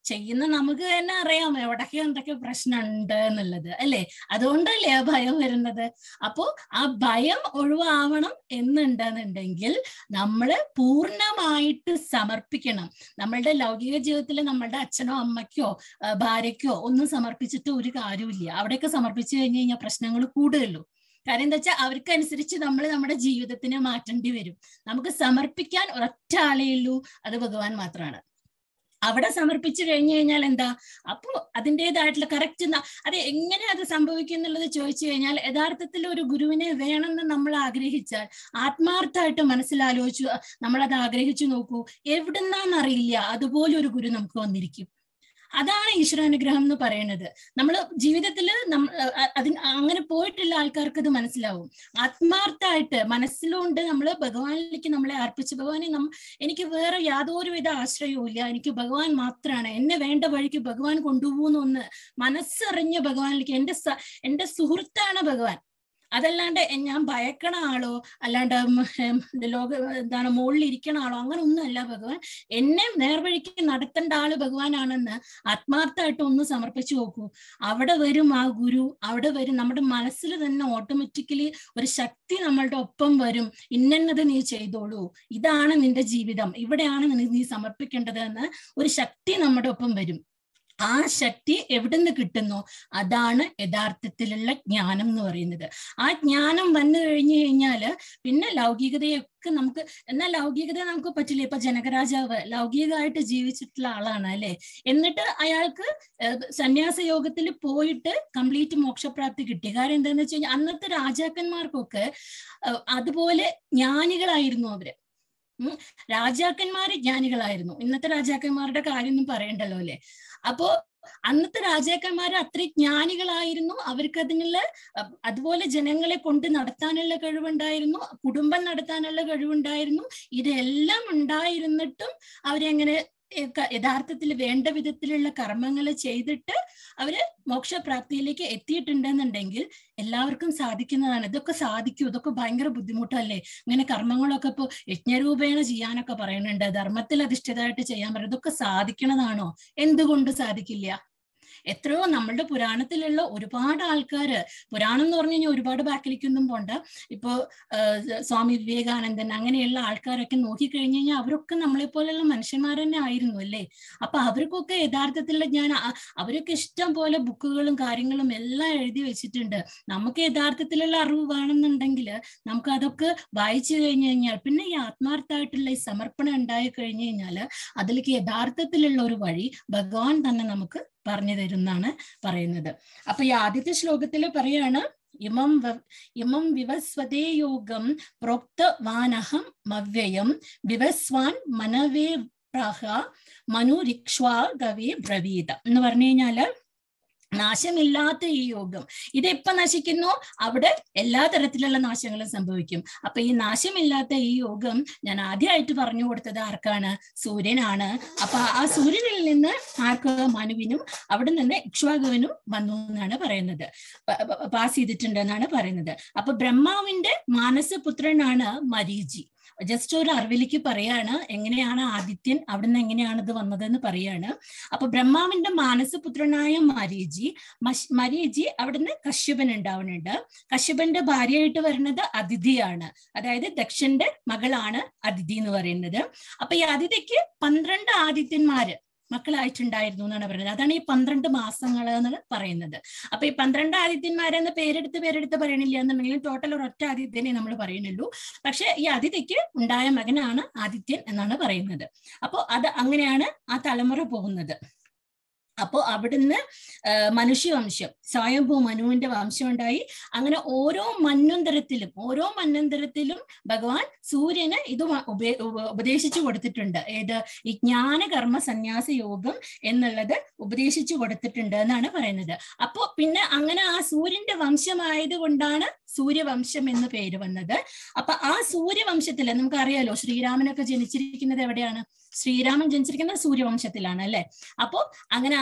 ചെയ്യുന്ന നമുക്ക് തന്നെ അറിയാം എവിടൊക്കെ എന്തൊക്കെ പ്രശ്നമുണ്ട് എന്നുള്ളത് അല്ലേ അതുകൊണ്ടല്ലേ ആ ഭയം വരുന്നത് അപ്പോ ആ ഭയം ഒഴിവാവണം എന്നുണ്ടെന്നുണ്ടെങ്കിൽ നമ്മള് പൂർണ്ണമായിട്ട് സമർപ്പിക്കണം നമ്മളുടെ ലൗകിക ജീവിതത്തിൽ നമ്മളുടെ അച്ഛനോ അമ്മയ്ക്കോ ആ, ഭാര്യയ്ക്കോ ഒന്നും സമർപ്പിച്ചിട്ട് ഒരു കാര്യമില്ല അവിടെയൊക്കെ സമർപ്പിച്ചു കഴിഞ്ഞു കഴിഞ്ഞാൽ പ്രശ്നങ്ങൾ കൂടുതലുള്ളൂ കാര്യം എന്താ വെച്ചാൽ അവർക്കനുസരിച്ച് നമ്മൾ നമ്മുടെ ജീവിതത്തിനെ മാറ്റേണ്ടി വരും നമുക്ക് സമർപ്പിക്കാൻ ഒരൊറ്റ ആളേ ഉള്ളൂ അത് ഭഗവാൻ മാത്രമാണ് അവിടെ സമർപ്പിച്ചു കഴിഞ്ഞു കഴിഞ്ഞാൽ എന്താ അപ്പോ അതിൻ്റെതായിട്ടുള്ള കറക്റ്റ് അത് എങ്ങനെ അത് സംഭവിക്കും എന്നുള്ളത് ചോദിച്ചു കഴിഞ്ഞാൽ യഥാർത്ഥത്തിൽ ഒരു ഗുരുവിനെ വേണമെന്ന് നമ്മൾ ആഗ്രഹിച്ചാൽ ആത്മാർത്ഥമായിട്ട് മനസ്സിലാലോചിച്ചു നമ്മളത് ആഗ്രഹിച്ചു നോക്കൂ എവിടുന്നാന്നറിയില്ല അതുപോലെ ഒരു ഗുരു നമുക്ക് വന്നിരിക്കും അതാണ് ഈശ്വരാനുഗ്രഹം എന്ന് പറയുന്നത് നമ്മൾ ജീവിതത്തിൽ അതിന് അങ്ങനെ പോയിട്ടുള്ള ആൾക്കാർക്ക് അത് മനസ്സിലാവും ആത്മാർത്ഥമായിട്ട് മനസ്സിലുണ്ട് നമ്മൾ ഭഗവാനിലേക്ക് നമ്മളെ അർപ്പിച്ച് ഭഗവാനെ നം എനിക്ക് വേറെ യാതൊരുവിധ ആശ്രയവും ഇല്ല എനിക്ക് ഭഗവാൻ മാത്രമാണ് എന്നെ വേണ്ട വഴിക്ക് ഭഗവാൻ കൊണ്ടുപോകുന്നു മനസ്സറിഞ്ഞ ഭഗവാനിലേക്ക് എന്റെ സ- എന്റെ സുഹൃത്താണ് ഭഗവാൻ അതല്ലാണ്ട് എ- ഞാൻ ഭയക്കണ ആളോ അല്ലാണ്ട് ഉം, ഉം, ലോക എന്താണ് മുകളിൽ ഇരിക്കണ ആളോ അങ്ങനെ ഒന്നുമല്ല ഭഗവാൻ എന്നെ നേർവഴിക്ക് നടത്തേണ്ട ആള് ഭഗവാനാണെന്ന് ആത്മാർത്ഥമായിട്ട് ഒന്ന് സമർപ്പിച്ചു നോക്കൂ അവിടെ വരും ആ ഗുരു അവിടെ വരും നമ്മുടെ മനസ്സിൽ തന്നെ ഓട്ടോമാറ്റിക്കലി ഒരു ശക്തി നമ്മളുടെ ഒപ്പം വരും ഇന്നത് നീ ചെയ്തോളൂ ഇതാണ് നിന്റെ ജീവിതം ഇവിടെയാണ് നിന- നീ സമർപ്പിക്കേണ്ടത് എന്ന് ഒരു ശക്തി നമ്മുടെ ഒപ്പം വരും ആ ശക്തി എവിടുന്ന് കിട്ടുന്നു അതാണ് യഥാർത്ഥത്തിലുള്ള ജ്ഞാനം എന്ന് പറയുന്നത് ആ ജ്ഞാനം വന്നു കഴിഞ്ഞു കഴിഞ്ഞാല് പിന്നെ ലൗകികതയൊക്കെ നമുക്ക് എന്നാൽ ലൗകികത നമുക്ക് പറ്റില്ല ഇപ്പൊ ജനകരാജാവ് ലൗകികമായിട്ട് ജീവിച്ചിട്ടുള്ള ആളാണ് അല്ലെ എന്നിട്ട് അയാൾക്ക് ഏഹ്, സന്യാസ യോഗത്തിൽ പോയിട്ട് കംപ്ലീറ്റ് മോക്ഷപ്രാപ്തി കിട്ടി കാര്യം എന്താന്ന് വെച്ച് കഴിഞ്ഞാൽ അന്നത്തെ രാജാക്കന്മാർക്കൊക്കെ ഏഹ്, അതുപോലെ ജ്ഞാനികളായിരുന്നു അവര് ഉം രാജാക്കന്മാര് ജ്ഞാനികളായിരുന്നു ഇന്നത്തെ രാജാക്കന്മാരുടെ കാര്യമൊന്നും പറയണ്ടല്ലോ അല്ലെ അപ്പോ അന്നത്തെ രാജാക്കന്മാര് അത്രയും ജ്ഞാനികളായിരുന്നു അവർക്ക് അതിനുള്ള അഹ് അതുപോലെ ജനങ്ങളെ കൊണ്ട് നടത്താനുള്ള കഴിവുണ്ടായിരുന്നു കുടുംബം നടത്താനുള്ള കഴിവുണ്ടായിരുന്നു ഇതെല്ലാം ഉണ്ടായിരുന്നിട്ടും അവരെങ്ങനെ ഏഹ് ക- യഥാർത്ഥത്തിൽ വേണ്ട വിധത്തിലുള്ള കർമ്മങ്ങൾ ചെയ്തിട്ട് അവര് മോക്ഷപ്രാപ്തിയിലേക്ക് എത്തിയിട്ടുണ്ടെന്നുണ്ടെങ്കിൽ എല്ലാവർക്കും സാധിക്കുന്നതാണ് ഇതൊക്കെ സാധിക്കും ഇതൊക്കെ ഭയങ്കര ബുദ്ധിമുട്ടല്ലേ ഇങ്ങനെ കർമ്മങ്ങളൊക്കെ ഇപ്പൊ യജ്ഞരൂപേണ ചെയ്യാനൊക്കെ പറയുന്നുണ്ട് ധർമ്മത്തിൽ അധിഷ്ഠിതമായിട്ട് ചെയ്യാൻ പറയുന്നത് ഇതൊക്കെ സാധിക്കണതാണോ എന്തുകൊണ്ട് സാധിക്കില്ല എത്രയോ നമ്മളുടെ പുരാണത്തിലുള്ള ഒരുപാട് ആൾക്കാര് പുരാണം എന്ന് പറഞ്ഞു കഴിഞ്ഞാൽ ഒരുപാട് ബാക്കിലേക്കൊന്നും പോണ്ട ഇപ്പോ ആഹ് സ്വാമി വിവേകാനന്ദൻ അങ്ങനെയുള്ള ആൾക്കാരൊക്കെ നോക്കിക്കഴിഞ്ഞു കഴിഞ്ഞാൽ അവരൊക്കെ നമ്മളെ പോലെയുള്ള മനുഷ്യന്മാർ തന്നെ ആയിരുന്നു അല്ലേ അപ്പൊ അവർക്കൊക്കെ യഥാർത്ഥത്തിലുള്ള ഞാൻ അവരൊക്കെ ഇഷ്ടം പോലെ ബുക്കുകളും കാര്യങ്ങളും എല്ലാം എഴുതി വെച്ചിട്ടുണ്ട് നമുക്ക് യഥാർത്ഥത്തിലുള്ള അറിവ് വേണമെന്നുണ്ടെങ്കിൽ നമുക്ക് അതൊക്കെ വായിച്ചു കഴിഞ്ഞു കഴിഞ്ഞാൽ പിന്നെ ഈ ആത്മാർത്ഥമായിട്ടുള്ള ഈ സമർപ്പണം ഉണ്ടായി കഴിഞ്ഞു കഴിഞ്ഞാൽ അതിലേക്ക് യഥാർത്ഥത്തിലുള്ള ഒരു വഴി ഭഗവാൻ തന്നെ നമുക്ക് പറഞ്ഞു തരുന്നാണ് പറയുന്നത് അപ്പൊ ഈ ആദ്യത്തെ ശ്ലോകത്തിൽ പറയാണ് ഇമം വ- ഇമം വിവസ്വതേ യോഗം പ്രോക്തവാനഹം മവ്യയം വിവസ്വാൻ മനവേ പ്രാഹ മനുരിക്ഷ്വാ ഗവേ ബ്രവീത എന്ന് പറഞ്ഞു കഴിഞ്ഞാല് നാശമില്ലാത്ത ഈ യോഗം ഇത് എപ്പോ നശിക്കുന്നു അവിടെ എല്ലാ തരത്തിലുള്ള നാശങ്ങളും സംഭവിക്കും അപ്പൊ ഈ നാശമില്ലാത്ത ഈ യോഗം ഞാൻ ആദ്യമായിട്ട് പറഞ്ഞു കൊടുത്തത് ആർക്കാണ് സൂര്യനാണ് അപ്പൊ ആ സൂര്യനിൽ നിന്ന് ആർക്ക് മനുവിനും അവിടെ നിന്ന് ഇക്ഷ്വാകുവിനും വന്നു എന്നാണ് പറയുന്നത് പ- പ- പാസ് ചെയ്തിട്ടുണ്ട് എന്നാണ് പറയുന്നത് അപ്പൊ ബ്രഹ്മാവിന്റെ മാനസപുത്രനാണ് മരീചി ജസ്റ്റ് ഒരു അറിവിലേക്ക് പറയാണ് എങ്ങനെയാണ് ആദിത്യൻ അവിടുന്ന് എങ്ങനെയാണ് ഇത് വന്നതെന്ന് പറയാണ് അപ്പൊ ബ്രഹ്മാവിന്റെ മാനസപുത്രനായ മരീചി മഷ്- മരീചി അവിടുന്ന് കശ്യപൻ ഉണ്ടാവുന്നുണ്ട് കശ്യപന്റെ ഭാര്യയായിട്ട് വരുന്നത് അതിഥിയാണ് അതായത് ദക്ഷന്റെ മകളാണ് അതിഥി എന്ന് പറയുന്നത് അപ്പൊ ഈ അതിഥിക്ക് പന്ത്രണ്ട് ആദിത്യന്മാര് മക്കളായിട്ടുണ്ടായിരുന്നു എന്നാണ് പറയുന്നത് അതാണ് ഈ പന്ത്രണ്ട് മാസങ്ങൾ എന്ന് പറയുന്നത് അപ്പൊ ഈ പന്ത്രണ്ട് ആദിത്യന്മാരെന്ന് പേരെടുത്ത് പേരെടുത്ത് പറയണില്ല എന്നുണ്ടെങ്കിലും ടോട്ടൽ ഒരൊറ്റ ആദിത്യനെ നമ്മൾ പറയുന്നുള്ളൂ പക്ഷെ ഈ അതിഥിക്ക് ഉണ്ടായ മകനാണ് ആദിത്യൻ എന്നാണ് പറയുന്നത് അപ്പോൾ അത് അങ്ങനെയാണ് ആ തലമുറ പോകുന്നത് അപ്പോ അവിടുന്ന് ആ, മനുഷ്യവംശം സ്വയംഭൂ മനുവിന്റെ വംശം ഉണ്ടായി അങ്ങനെ ഓരോ മന്വന്തരത്തിലും ഓരോ മന്വന്തരത്തിലും ഭഗവാൻ സൂര്യന് ഇത് വ- ഉപേ- ഉപ- ഉപദേശിച്ചു കൊടുത്തിട്ടുണ്ട് ഏത് ഈ ജ്ഞാനകർമ്മ സന്യാസ യോഗം എന്നുള്ളത് ഉപദേശിച്ചു കൊടുത്തിട്ടുണ്ട് എന്നാണ് പറയുന്നത് അപ്പോ പിന്നെ അങ്ങനെ ആ സൂര്യന്റെ വംശമായത് കൊണ്ടാണ് സൂര്യവംശം എന്ന് പേര് വന്നത് അപ്പൊ ആ സൂര്യവംശത്തില് നമുക്കറിയാലോ ശ്രീരാമനൊക്കെ ജനിച്ചിരിക്കുന്നത് എവിടെയാണ് ശ്രീരാമൻ ജനിച്ചിരിക്കുന്നത് സൂര്യവംശത്തിലാണ് അല്ലെ അപ്പോ അങ്ങനെ ആ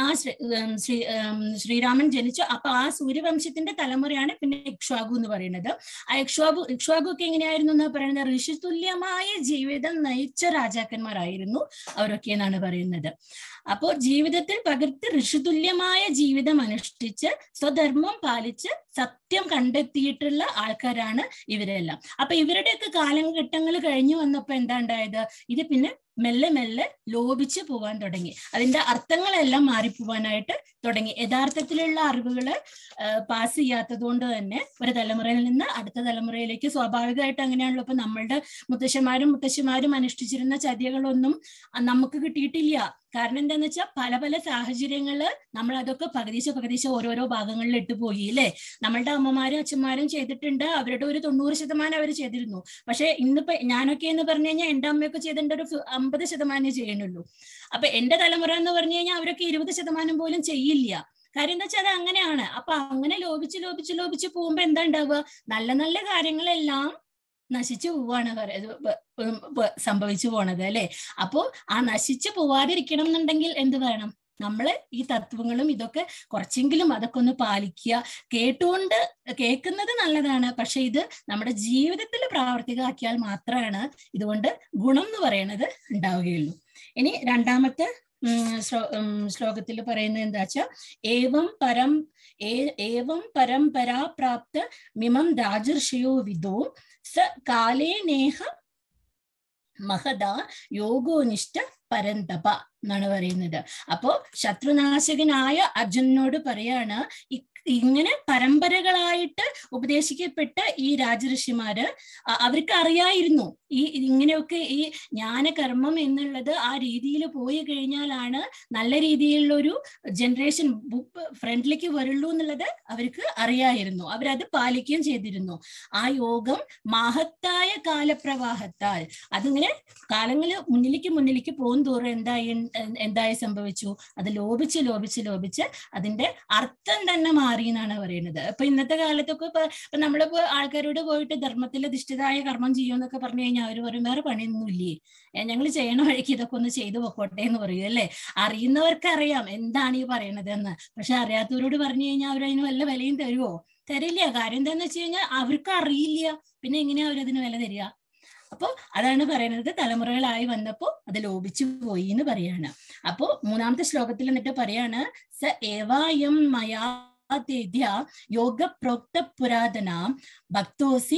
ആ ശ്രീ ഉം, ശ്രീ ഉം, ശ്രീരാമൻ ജനിച്ചു അപ്പൊ ആ സൂര്യവംശത്തിന്റെ തലമുറയാണ് പിന്നെ ഇക്ഷ്വാകു എന്ന് പറയുന്നത് ആ ഇക്ഷ്വാകു ഇക്ഷ്വാകു ഒക്കെ എങ്ങനെയായിരുന്നു എന്ന് പറയുന്നത് ഋഷിതുല്യമായ ജീവിതം നയിച്ച രാജാക്കന്മാരായിരുന്നു അവരൊക്കെ എന്നാണ് പറയുന്നത് അപ്പോൾ ജീവിതത്തിൽ പകർത്തി ഋഷിതുല്യമായ ജീവിതം അനുഷ്ഠിച്ച് സ്വധർമ്മം പാലിച്ച് സത്യം കണ്ടെത്തിയിട്ടുള്ള ആൾക്കാരാണ് ഇവരെല്ലാം അപ്പൊ ഇവരുടെയൊക്കെ കാലഘട്ടങ്ങൾ കഴിഞ്ഞു വന്നപ്പോ എന്താ ഉണ്ടായത് ഇത് പിന്നെ മെല്ലെ മെല്ലെ ലോപിച്ച് പോവാൻ തുടങ്ങി അതിന്റെ അർത്ഥങ്ങളെല്ലാം മാറിപ്പോവാനായിട്ട് തുടങ്ങി യഥാർത്ഥത്തിലുള്ള അറിവുകള് പാസ് ചെയ്യാത്തത് കൊണ്ട് തന്നെ ഒരു തലമുറയിൽ നിന്ന് അടുത്ത തലമുറയിലേക്ക് സ്വാഭാവികമായിട്ട് അങ്ങനെയാണല്ലോ ഇപ്പൊ നമ്മളുടെ മുത്തശ്ശന്മാരും മുത്തശ്ശിമാരും അനുഷ്ഠിച്ചിരുന്ന ചര്യകളൊന്നും അഹ് നമുക്ക് കിട്ടിയിട്ടില്ല കാരണം എന്താന്ന് വെച്ചാൽ പല പല സാഹചര്യങ്ങള് നമ്മൾ അതൊക്കെ പകുതിച്ച പകുതിച്ച ഓരോരോ ഭാഗങ്ങളിൽ ഇട്ട് പോയി അല്ലേ നമ്മളുടെ അമ്മമാരും അച്ഛന്മാരും ചെയ്തിട്ടുണ്ട് അവരുടെ ഒരു തൊണ്ണൂറ് ശതമാനം അവർ ചെയ്തിരുന്നു പക്ഷെ ഇന്നിപ്പോ ഞാനൊക്കെ എന്ന് പറഞ്ഞു കഴിഞ്ഞാൽ എന്റെ അമ്മയൊക്കെ ചെയ്തിട്ട് ഒരു ഫി- അമ്പത് ശതമാനമേ ചെയ്യണുള്ളൂ അപ്പൊ എന്റെ തലമുറ എന്ന് പറഞ്ഞു കഴിഞ്ഞാൽ അവരൊക്കെ ഇരുപത് ശതമാനം പോലും ചെയ്യില്ല കാര്യം എന്താ വെച്ചാൽ അത് അങ്ങനെയാണ് അപ്പൊ അങ്ങനെ ലോപിച്ച് ലോപിച്ച് ലോപിച്ച് പോകുമ്പോ എന്താ ഉണ്ടാവുക നല്ല നല്ല കാര്യങ്ങളെല്ലാം നശിച്ചു പോവാണ് പറ- ഇത് വ- ഉം വ- സംഭവിച്ചു പോണത് അല്ലെ അപ്പോ ആ നശിച്ചു പോവാതിരിക്കണം എന്നുണ്ടെങ്കിൽ എന്ത് വേണം നമ്മള് ഈ തത്വങ്ങളും ഇതൊക്കെ കുറച്ചെങ്കിലും അതൊക്കെ ഒന്ന് പാലിക്കുക കേട്ടുകൊണ്ട് കേൾക്കുന്നത് നല്ലതാണ് പക്ഷെ ഇത് നമ്മുടെ ജീവിതത്തിൽ പ്രാവർത്തികമാക്കിയാൽ മാത്രമാണ് ഇതുകൊണ്ട് ഗുണം എന്ന് പറയുന്നത് ഉണ്ടാവുകയുള്ളൂ ഇനി രണ്ടാമത്തെ ശ്ലോകത്തിൽ പറയുന്നത് എന്താ വെച്ചാൽ ഏവം പരം ഏ- ഏവം പരമ്പരാ പ്രാപ്ത മിമം രാജർഷയോ വിദോ സ കാലേ നേഹ മഹദ യോഗോനിഷ്ഠ പരന്തപ എന്നാണ് പറയുന്നത് അപ്പോ ശത്രുനാശകനായ അർജുനനോട് പറയാണ് ഇ- ഇങ്ങനെ പരമ്പരകളായിട്ട് ഉപദേശിക്കപ്പെട്ട ഈ രാജഋഷിമാര് അ- അവർക്ക് അറിയായിരുന്നു ഈ ഇങ്ങനെയൊക്കെ ഈ ജ്ഞാനകർമ്മം എന്നുള്ളത് ആ രീതിയിൽ പോയി കഴിഞ്ഞാലാണ് നല്ല രീതിയിലുള്ള ഒരു ജനറേഷൻ ഫ്രണ്ടിലേക്ക് വരുള്ളൂ എന്നുള്ളത് അവർക്ക് അറിയായിരുന്നു അവരത് പാലിക്കുകയും ചെയ്തിരുന്നു ആ യോഗം മഹത്തായ കാലപ്രവാഹത്താൽ അതിങ്ങനെ കാലങ്ങള് മുന്നിലേക്ക് മുന്നിലേക്ക് പോകും തോറും എന്തായി എന്തായി സംഭവിച്ചു അത് ലോപിച്ച് ലോപിച്ച് ലോപിച്ച് അതിന്റെ അർത്ഥം തന്നെ മാറി എന്നാണ് പറയുന്നത് ഇപ്പൊ ഇന്നത്തെ കാലത്തൊക്കെ ഇപ്പൊ ഇപ്പൊ നമ്മളിപ്പോ ആൾക്കാരോട് പോയിട്ട് ധർമ്മത്തിൽ അധിഷ്ഠിതമായ കർമ്മം ചെയ്യുമെന്നൊക്കെ പറഞ്ഞു കഴിഞ്ഞാൽ അവര് പറയും വേറെ പണിയൊന്നും ഇല്ലേ ഞങ്ങൾ ചെയ്യണ വഴിക്ക് ഇതൊക്കെ ഒന്ന് ചെയ്തു പൊക്കോട്ടെ എന്ന് പറയും അല്ലേ അറിയുന്നവർക്ക് അറിയാം എന്താണ് ഈ പറയണത് എന്ന് പക്ഷെ അറിയാത്തവരോട് പറഞ്ഞു കഴിഞ്ഞാൽ അവരതിന് വല്ല വിലയും തരുമോ തരില്ല കാര്യം എന്താന്ന് വെച്ച് കഴിഞ്ഞാൽ അവർക്ക് അറിയില്ല പിന്നെ എങ്ങനെയാ അവരതിന് വില തരിക അപ്പൊ അതാണ് പറയുന്നത് തലമുറകളായി വന്നപ്പോ അത് ലോപിച്ചു പോയി എന്ന് പറയാണ് അപ്പോ മൂന്നാമത്തെ ശ്ലോകത്തിൽ എന്നിട്ട് പറയാണ് സ ഏവായം മയാ തേദ്യ യോഗ പ്രോക്ത പുരാതന ഭക്തോസി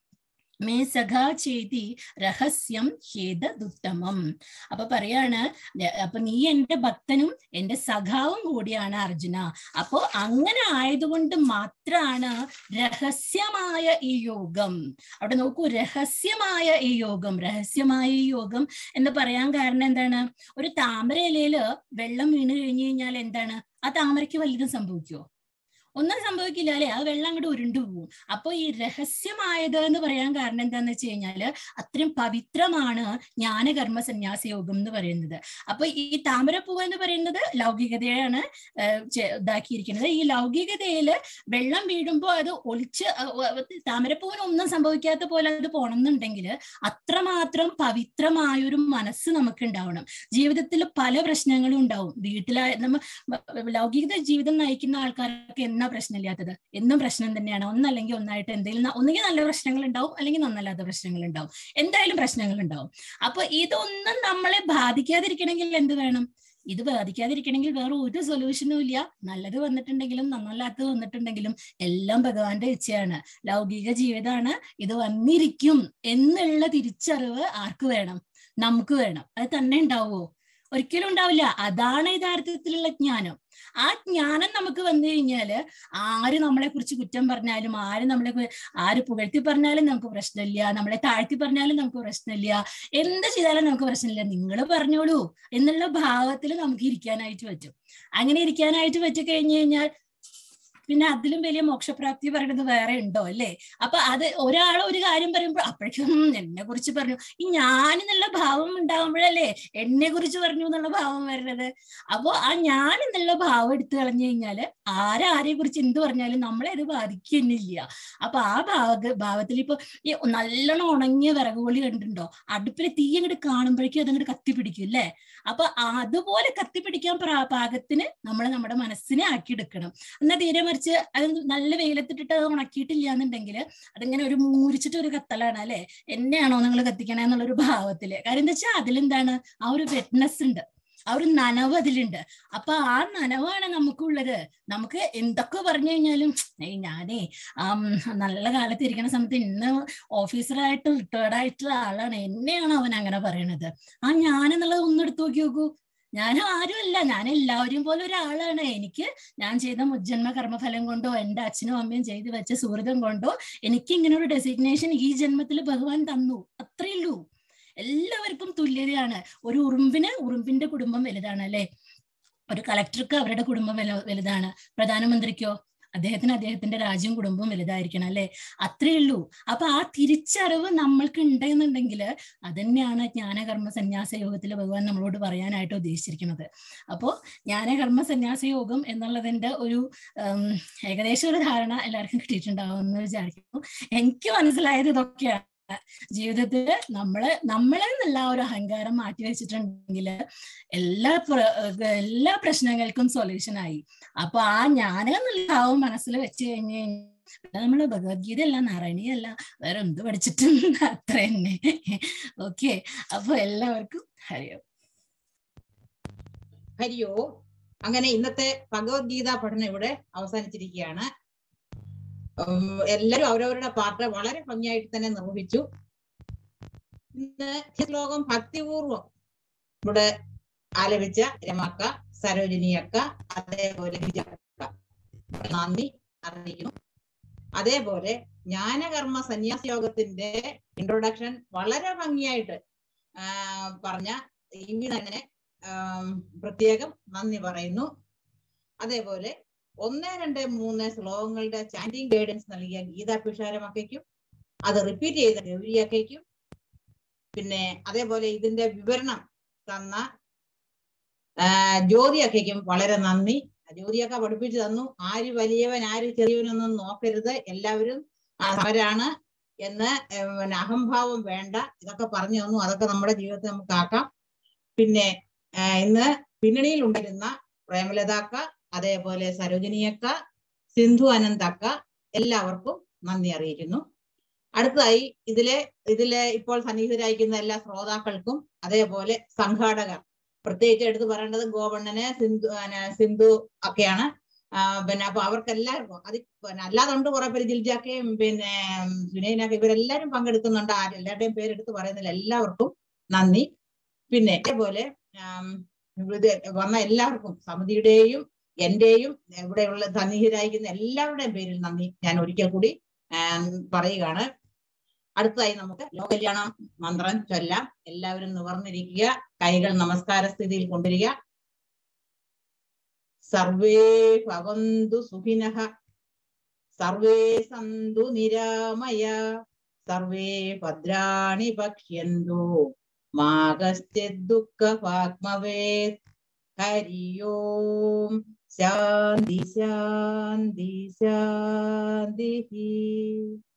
മേ സഖാ ചേതി രഹസ്യം ഹേതദുത്തമം അപ്പൊ പറയാണ് "ന- അപ്പൊ നീ എന്റെ ഭക്തനും എന്റെ സഖാവും കൂടിയാണ് അർജുന അപ്പോ അങ്ങനെ ആയതുകൊണ്ട് മാത്രാണ് രഹസ്യമായ ഈ യോഗം അവിടെ നോക്കൂ രഹസ്യമായ ഈ യോഗം രഹസ്യമായ ഈ യോഗം എന്ന് പറയാൻ കാരണം എന്താണ് ഒരു താമര ഇലയില് വെള്ളം വീണ് കഴിഞ്ഞു കഴിഞ്ഞാൽ എന്താണ് ആ താമരയ്ക്ക് വലുതും സംഭവിക്കുമോ ഒന്നും സംഭവിക്കില്ല അല്ലെ ആ വെള്ളം അങ്ങോട്ട് ഉരുണ്ടു പോകും അപ്പൊ ഈ രഹസ്യമായത് എന്ന് പറയാൻ കാരണം എന്താന്ന് വെച്ച് കഴിഞ്ഞാല് അത്രയും പവിത്രമാണ് ജ്ഞാനകർമ്മ സന്യാസ യോഗം എന്ന് പറയുന്നത് അപ്പൊ ഈ താമരപ്പൂവ് എന്ന് പറയുന്നത് ലൗകികതയാണ് ഏഹ് ചെ- ഇതാക്കിയിരിക്കുന്നത് ഈ ലൗകികതയില് വെള്ളം വീഴുമ്പോൾ അത് ഒളിച്ച് അഹ് വ- താമരപ്പൂവിന് ഒന്നും സംഭവിക്കാത്ത പോലെ അത് പോണമെന്നുണ്ടെങ്കിൽ അത്രമാത്രം പവിത്രമായൊരു മനസ്സ് നമുക്ക് ഉണ്ടാവണം ജീവിതത്തിൽ പല പ്രശ്നങ്ങളും ഉണ്ടാവും വീട്ടിലായ നമ്മ മ- ലൗകിക ജീവിതം നയിക്കുന്ന ആൾക്കാർക്ക് എന്നാ പ്രശ്നമില്ലാത്തത് എന്നും പ്രശ്നം തന്നെയാണ് ഒന്നല്ലെങ്കിൽ ഒന്നായിട്ട് എന്തെങ്കിലും ന- ഒന്നുകിൽ നല്ല പ്രശ്നങ്ങൾ ഉണ്ടാവും അല്ലെങ്കിൽ നന്നല്ലാത്ത പ്രശ്നങ്ങൾ ഉണ്ടാവും എന്തായാലും പ്രശ്നങ്ങൾ ഉണ്ടാവും അപ്പൊ ഇതൊന്നും നമ്മളെ ബാധിക്കാതിരിക്കണമെങ്കിൽ എന്ത് വേണം ഇത് ബാധിക്കാതിരിക്കണമെങ്കിൽ വേറെ ഒരു സൊല്യൂഷനും ഇല്ല നല്ലത് വന്നിട്ടുണ്ടെങ്കിലും നന്നല്ലാത്തത് വന്നിട്ടുണ്ടെങ്കിലും എല്ലാം ഭഗവാന്റെ ഇച്ഛയാണ് ലൗകിക ജീവിതമാണ് ഇത് വന്നിരിക്കും എന്നുള്ള തിരിച്ചറിവ് ആർക്ക് വേണം നമുക്ക് വേണം അത് തന്നെ ഉണ്ടാവുമോ ഒരിക്കലും ഉണ്ടാവില്ല അതാണ് യഥാർത്ഥത്തിലുള്ള ജ്ഞാനം ആ ജ്ഞാനം നമുക്ക് വന്നു കഴിഞ്ഞാല് ആര് നമ്മളെ കുറിച്ച് കുറ്റം പറഞ്ഞാലും ആര് നമ്മളെ കു- ആര് പുകഴ്ത്തി പറഞ്ഞാലും നമുക്ക് പ്രശ്നമില്ല നമ്മളെ താഴ്ത്തി പറഞ്ഞാലും നമുക്ക് പ്രശ്നമില്ല എന്ത് ചെയ്താലും നമുക്ക് പ്രശ്നമില്ല നിങ്ങൾ പറഞ്ഞോളൂ എന്നുള്ള ഭാവത്തിൽ നമുക്ക് ഇരിക്കാനായിട്ട് പറ്റും അങ്ങനെ ഇരിക്കാനായിട്ട് പറ്റി കഴിഞ്ഞു കഴിഞ്ഞാൽ പിന്നെ അതിലും വലിയ മോക്ഷപ്രാപ്തി പറയുന്നത് വേറെ ഉണ്ടോ അല്ലേ അപ്പൊ അത് ഒരാൾ ഒരു കാര്യം പറയുമ്പോൾ അപ്പോഴേക്കും എന്നെ കുറിച്ച് പറഞ്ഞു ഈ ഞാൻ എന്നുള്ള ഭാവം ഉണ്ടാകുമ്പോഴല്ലേ എന്നെ കുറിച്ച് പറഞ്ഞു എന്നുള്ള ഭാവം വരുന്നത് അപ്പൊ ആ ഞാൻ എന്നുള്ള ഭാവം എടുത്തു കളഞ്ഞു കഴിഞ്ഞാല് ആരാരെ കുറിച്ച് എന്ത് പറഞ്ഞാലും നമ്മളെ അത് ബാധിക്കുന്നില്ല അപ്പൊ ആ ഭാവ ഭാവത്തിൽ ഇപ്പൊ ഈ നല്ലോണം ഉണങ്ങിയ വിറകുകൊള്ളി കണ്ടിട്ടുണ്ടോ അടുപ്പിൽ തീ അങ്ങോട്ട് കാണുമ്പോഴേക്കും അതങ്ങോട്ട് കത്തിപ്പിടിക്കും അല്ലേ അപ്പൊ അതുപോലെ കത്തിപ്പിടിക്കാൻ പ്രാ- പാകത്തിന് നമ്മൾ നമ്മുടെ മനസ്സിനെ ആക്കിയെടുക്കണം എന്നാൽ തീരെ മറിച്ച് അത് നല്ല വെയിലത്തിട്ടിട്ട് അത് ഉണക്കിയിട്ടില്ല എന്നുണ്ടെങ്കിൽ അതിങ്ങനെ ഒരു മൂരിച്ചിട്ട് ഒരു കത്തലാണ് അല്ലെ എന്നെയാണോ നിങ്ങൾ കത്തിക്കണേ എന്നുള്ളൊരു ഭാവത്തില് കാര്യം എന്താ വെച്ചാൽ അതിലെന്താണ് ആ ഒരു വെറ്റ്നസ് ഉണ്ട് ആ ഒരു നനവ് അതിലുണ്ട് അപ്പൊ ആ നനവാണ് നമുക്കുള്ളത് നമുക്ക് എന്തൊക്കെ പറഞ്ഞു കഴിഞ്ഞാലും ഏയ് ഞാനേ ആം, നല്ല കാലത്ത് ഇരിക്കുന്ന സമയത്ത് ഇന്ന് ഓഫീസറായിട്ട് റിട്ടയർഡ് ആയിട്ടുള്ള ആളാണ് എന്നെയാണ് അവൻ അങ്ങനെ പറയണത് ആ ഞാൻ എന്നുള്ളത് ഒന്ന് എടുത്തു നോക്കി നോക്കൂ ഞാൻ ആരുമല്ല ഞാൻ എല്ലാവരും പോലെ ഒരാളാണ് എനിക്ക് ഞാൻ ചെയ്ത മുജ്ജന്മ കർമ്മഫലം കൊണ്ടോ എൻ്റെ അച്ഛനും അമ്മയും ചെയ്തു വെച്ച സുഹൃതം കൊണ്ടോ എനിക്ക് ഇങ്ങനെ ഒരു ഡെസിഗ്നേഷൻ ഈ ജന്മത്തിൽ ഭഗവാൻ തന്നു അത്രയേ ഉള്ളൂ എല്ലാവർക്കും തുല്യതയാണ് ഒരു ഉറുമ്പിന് ഉറുമ്പിന്റെ കുടുംബം വലുതാണ് അല്ലെ ഒരു കളക്ടർക്ക് അവരുടെ കുടുംബം വലു- വലുതാണ് പ്രധാനമന്ത്രിക്കോ അദ്ദേഹത്തിന് അദ്ദേഹത്തിന്റെ രാജ്യവും കുടുംബവും വലുതായിരിക്കണം അല്ലെ അത്രയേ ഉള്ളൂ അപ്പൊ ആ തിരിച്ചറിവ് നമ്മൾക്ക് ഉണ്ടെന്നുണ്ടെങ്കിൽ അതന്നെയാണ് ജ്ഞാനകർമ്മ സന്യാസ യോഗത്തിൽ ഭഗവാൻ നമ്മളോട് പറയാനായിട്ട് ഉദ്ദേശിച്ചിരിക്കുന്നത് അപ്പോൾ ജ്ഞാനകർമ്മ സന്യാസ യോഗം എന്നുള്ളതിന്റെ ഒരു ഉം, ഏകദേശം ഒരു ധാരണ എല്ലാവർക്കും കിട്ടിയിട്ടുണ്ടാവും എന്ന് വിചാരിക്കുന്നു എനിക്ക് മനസ്സിലായത് ഇതൊക്കെയാണ് ജീവിതത്തില് നമ്മള് നമ്മളെ എന്നുള്ള ആ ഒരു അഹങ്കാരം മാറ്റി വെച്ചിട്ടുണ്ടെങ്കിൽ എല്ലാ പ്ര- എല്ലാ പ്രശ്നങ്ങൾക്കും സൊല്യൂഷൻ ആയി അപ്പൊ ആ ജ്ഞാനം എന്നുള്ള ഭാവം മനസ്സിൽ വെച്ച് കഴിഞ്ഞ് കഴിഞ്ഞാൽ പിന്നെ നമ്മള് ഭഗവത്ഗീത അല്ല നാരായണീയല്ല വേറെ എന്ത് പഠിച്ചിട്ടും അത്ര തന്നെ ഓക്കെ അപ്പൊ എല്ലാവർക്കും ഹരിയോ ഹരിയോ അങ്ങനെ ഇന്നത്തെ ഭഗവത്ഗീത പഠനം ഇവിടെ അവസാനിച്ചിരിക്കുകയാണ് ഉം, എല്ലാവരും അവരവരുടെ പാർട്ട് വളരെ ഭംഗിയായിട്ട് തന്നെ നിർവഹിച്ചു ഇന്ന് ഈ ശ്ലോകം ഭക്തിപൂർവം ഇവിടെ ആലപിച്ച രമാക്ക സരോജിനിയക്ക അതേപോലെ ഗിരിജക്ക നന്ദി അറിയിക്കുന്നു അതേപോലെ ജ്ഞാനകർമ്മ സന്യാസ യോഗത്തിന്റെ ഇൻട്രൊഡക്ഷൻ വളരെ ഭംഗിയായിട്ട് ആ, പറഞ്ഞ ഇ വി തന്നെ ആം, പ്രത്യേകം നന്ദി പറയുന്നു അതേപോലെ ഒന്ന് രണ്ട് മൂന്ന് ശ്ലോകങ്ങളുടെ ചാൻഡിങ് ഗൈഡൻസ് നൽകിയ ഗീതാ പിഷാരമക്കയ്ക്കും അത് റിപ്പീറ്റ് ചെയ്ത ഗൗരിയക്കയ്ക്കും പിന്നെ അതേപോലെ ഇതിന്റെ വിവരണം തന്ന ആ, ജ്യോതിയക്കയ്ക്കും വളരെ നന്ദി ജ്യോതിയൊക്കെ പഠിപ്പിച്ചു തന്നു ആര് വലിയവൻ ആര് ചെറിയവനൊന്നും നോക്കരുത് എല്ലാവരും ആ, സമരാണ് എന്ന് ഏർ, പിന്നെ അഹംഭാവം വേണ്ട ഇതൊക്കെ പറഞ്ഞു തന്നു അതൊക്കെ നമ്മുടെ ജീവിതത്തിൽ നമുക്ക് ആക്കാം പിന്നെ ആ, ഇന്ന് പിന്നണിയിൽ ഉണ്ടായിരുന്ന പ്രേമലതാക്ക അതേപോലെ സരോജിനിയക്ക സിന്ധു അനന്തക്ക എല്ലാവർക്കും നന്ദി അറിയിക്കുന്നു അടുത്തതായി ഇതിലെ ഇതിലെ ഇപ്പോൾ സന്നിഹിതരായിരിക്കുന്ന എല്ലാ ശ്രോതാക്കൾക്കും അതേപോലെ സംഘാടകർ പ്രത്യേകിച്ച് എടുത്തു പറയേണ്ടത് ഗോവണ്ണന് സിന്ധു പിന്നെ സിന്ധു ഒക്കെയാണ് ആ, പിന്നെ അപ്പൊ അവർക്ക് എല്ലാവർക്കും അത് പിന്നെ അല്ലാതെ ഉണ്ട് കുറെ പേര് ജിൽജാക്കയും പിന്നെ സുനൈനൊക്കെ ഇവരെല്ലാരും പങ്കെടുക്കുന്നുണ്ട് ആരും എല്ലാവരുടെയും പേരെടുത്ത് പറയുന്നില്ല എല്ലാവർക്കും നന്ദി പിന്നെ അതേപോലെ ആം, ഇത് വന്ന എല്ലാവർക്കും സമിതിയുടെയും എന്റെയും ഇവിടെയുള്ള സന്നിഹിതരായിരിക്കുന്ന എല്ലാവരുടെയും പേരിൽ നന്ദി ഞാൻ ഒരിക്കൽ കൂടി ആം, പറയുകയാണ് അടുത്തതായി നമുക്ക് ലോകകല്യാണ മന്ത്രം ചൊല്ലാം എല്ലാവരും നിവർന്നിരിക്കുക കൈകൾ നമസ്കാര സ്ഥിതിയിൽ കൊണ്ടുവരിക സർവേ ഭവന്തു സുഖിനഃ സർവേ സന്തു നിരാമയ സർവേ ഭദ്രാണി പക്ഷ്യന്തു മാ കശ്ചിത് ദുഃഖഭാഗ്മവേത് ഹരി ഓം ശാന്തി ശാന്തി ശാന്തി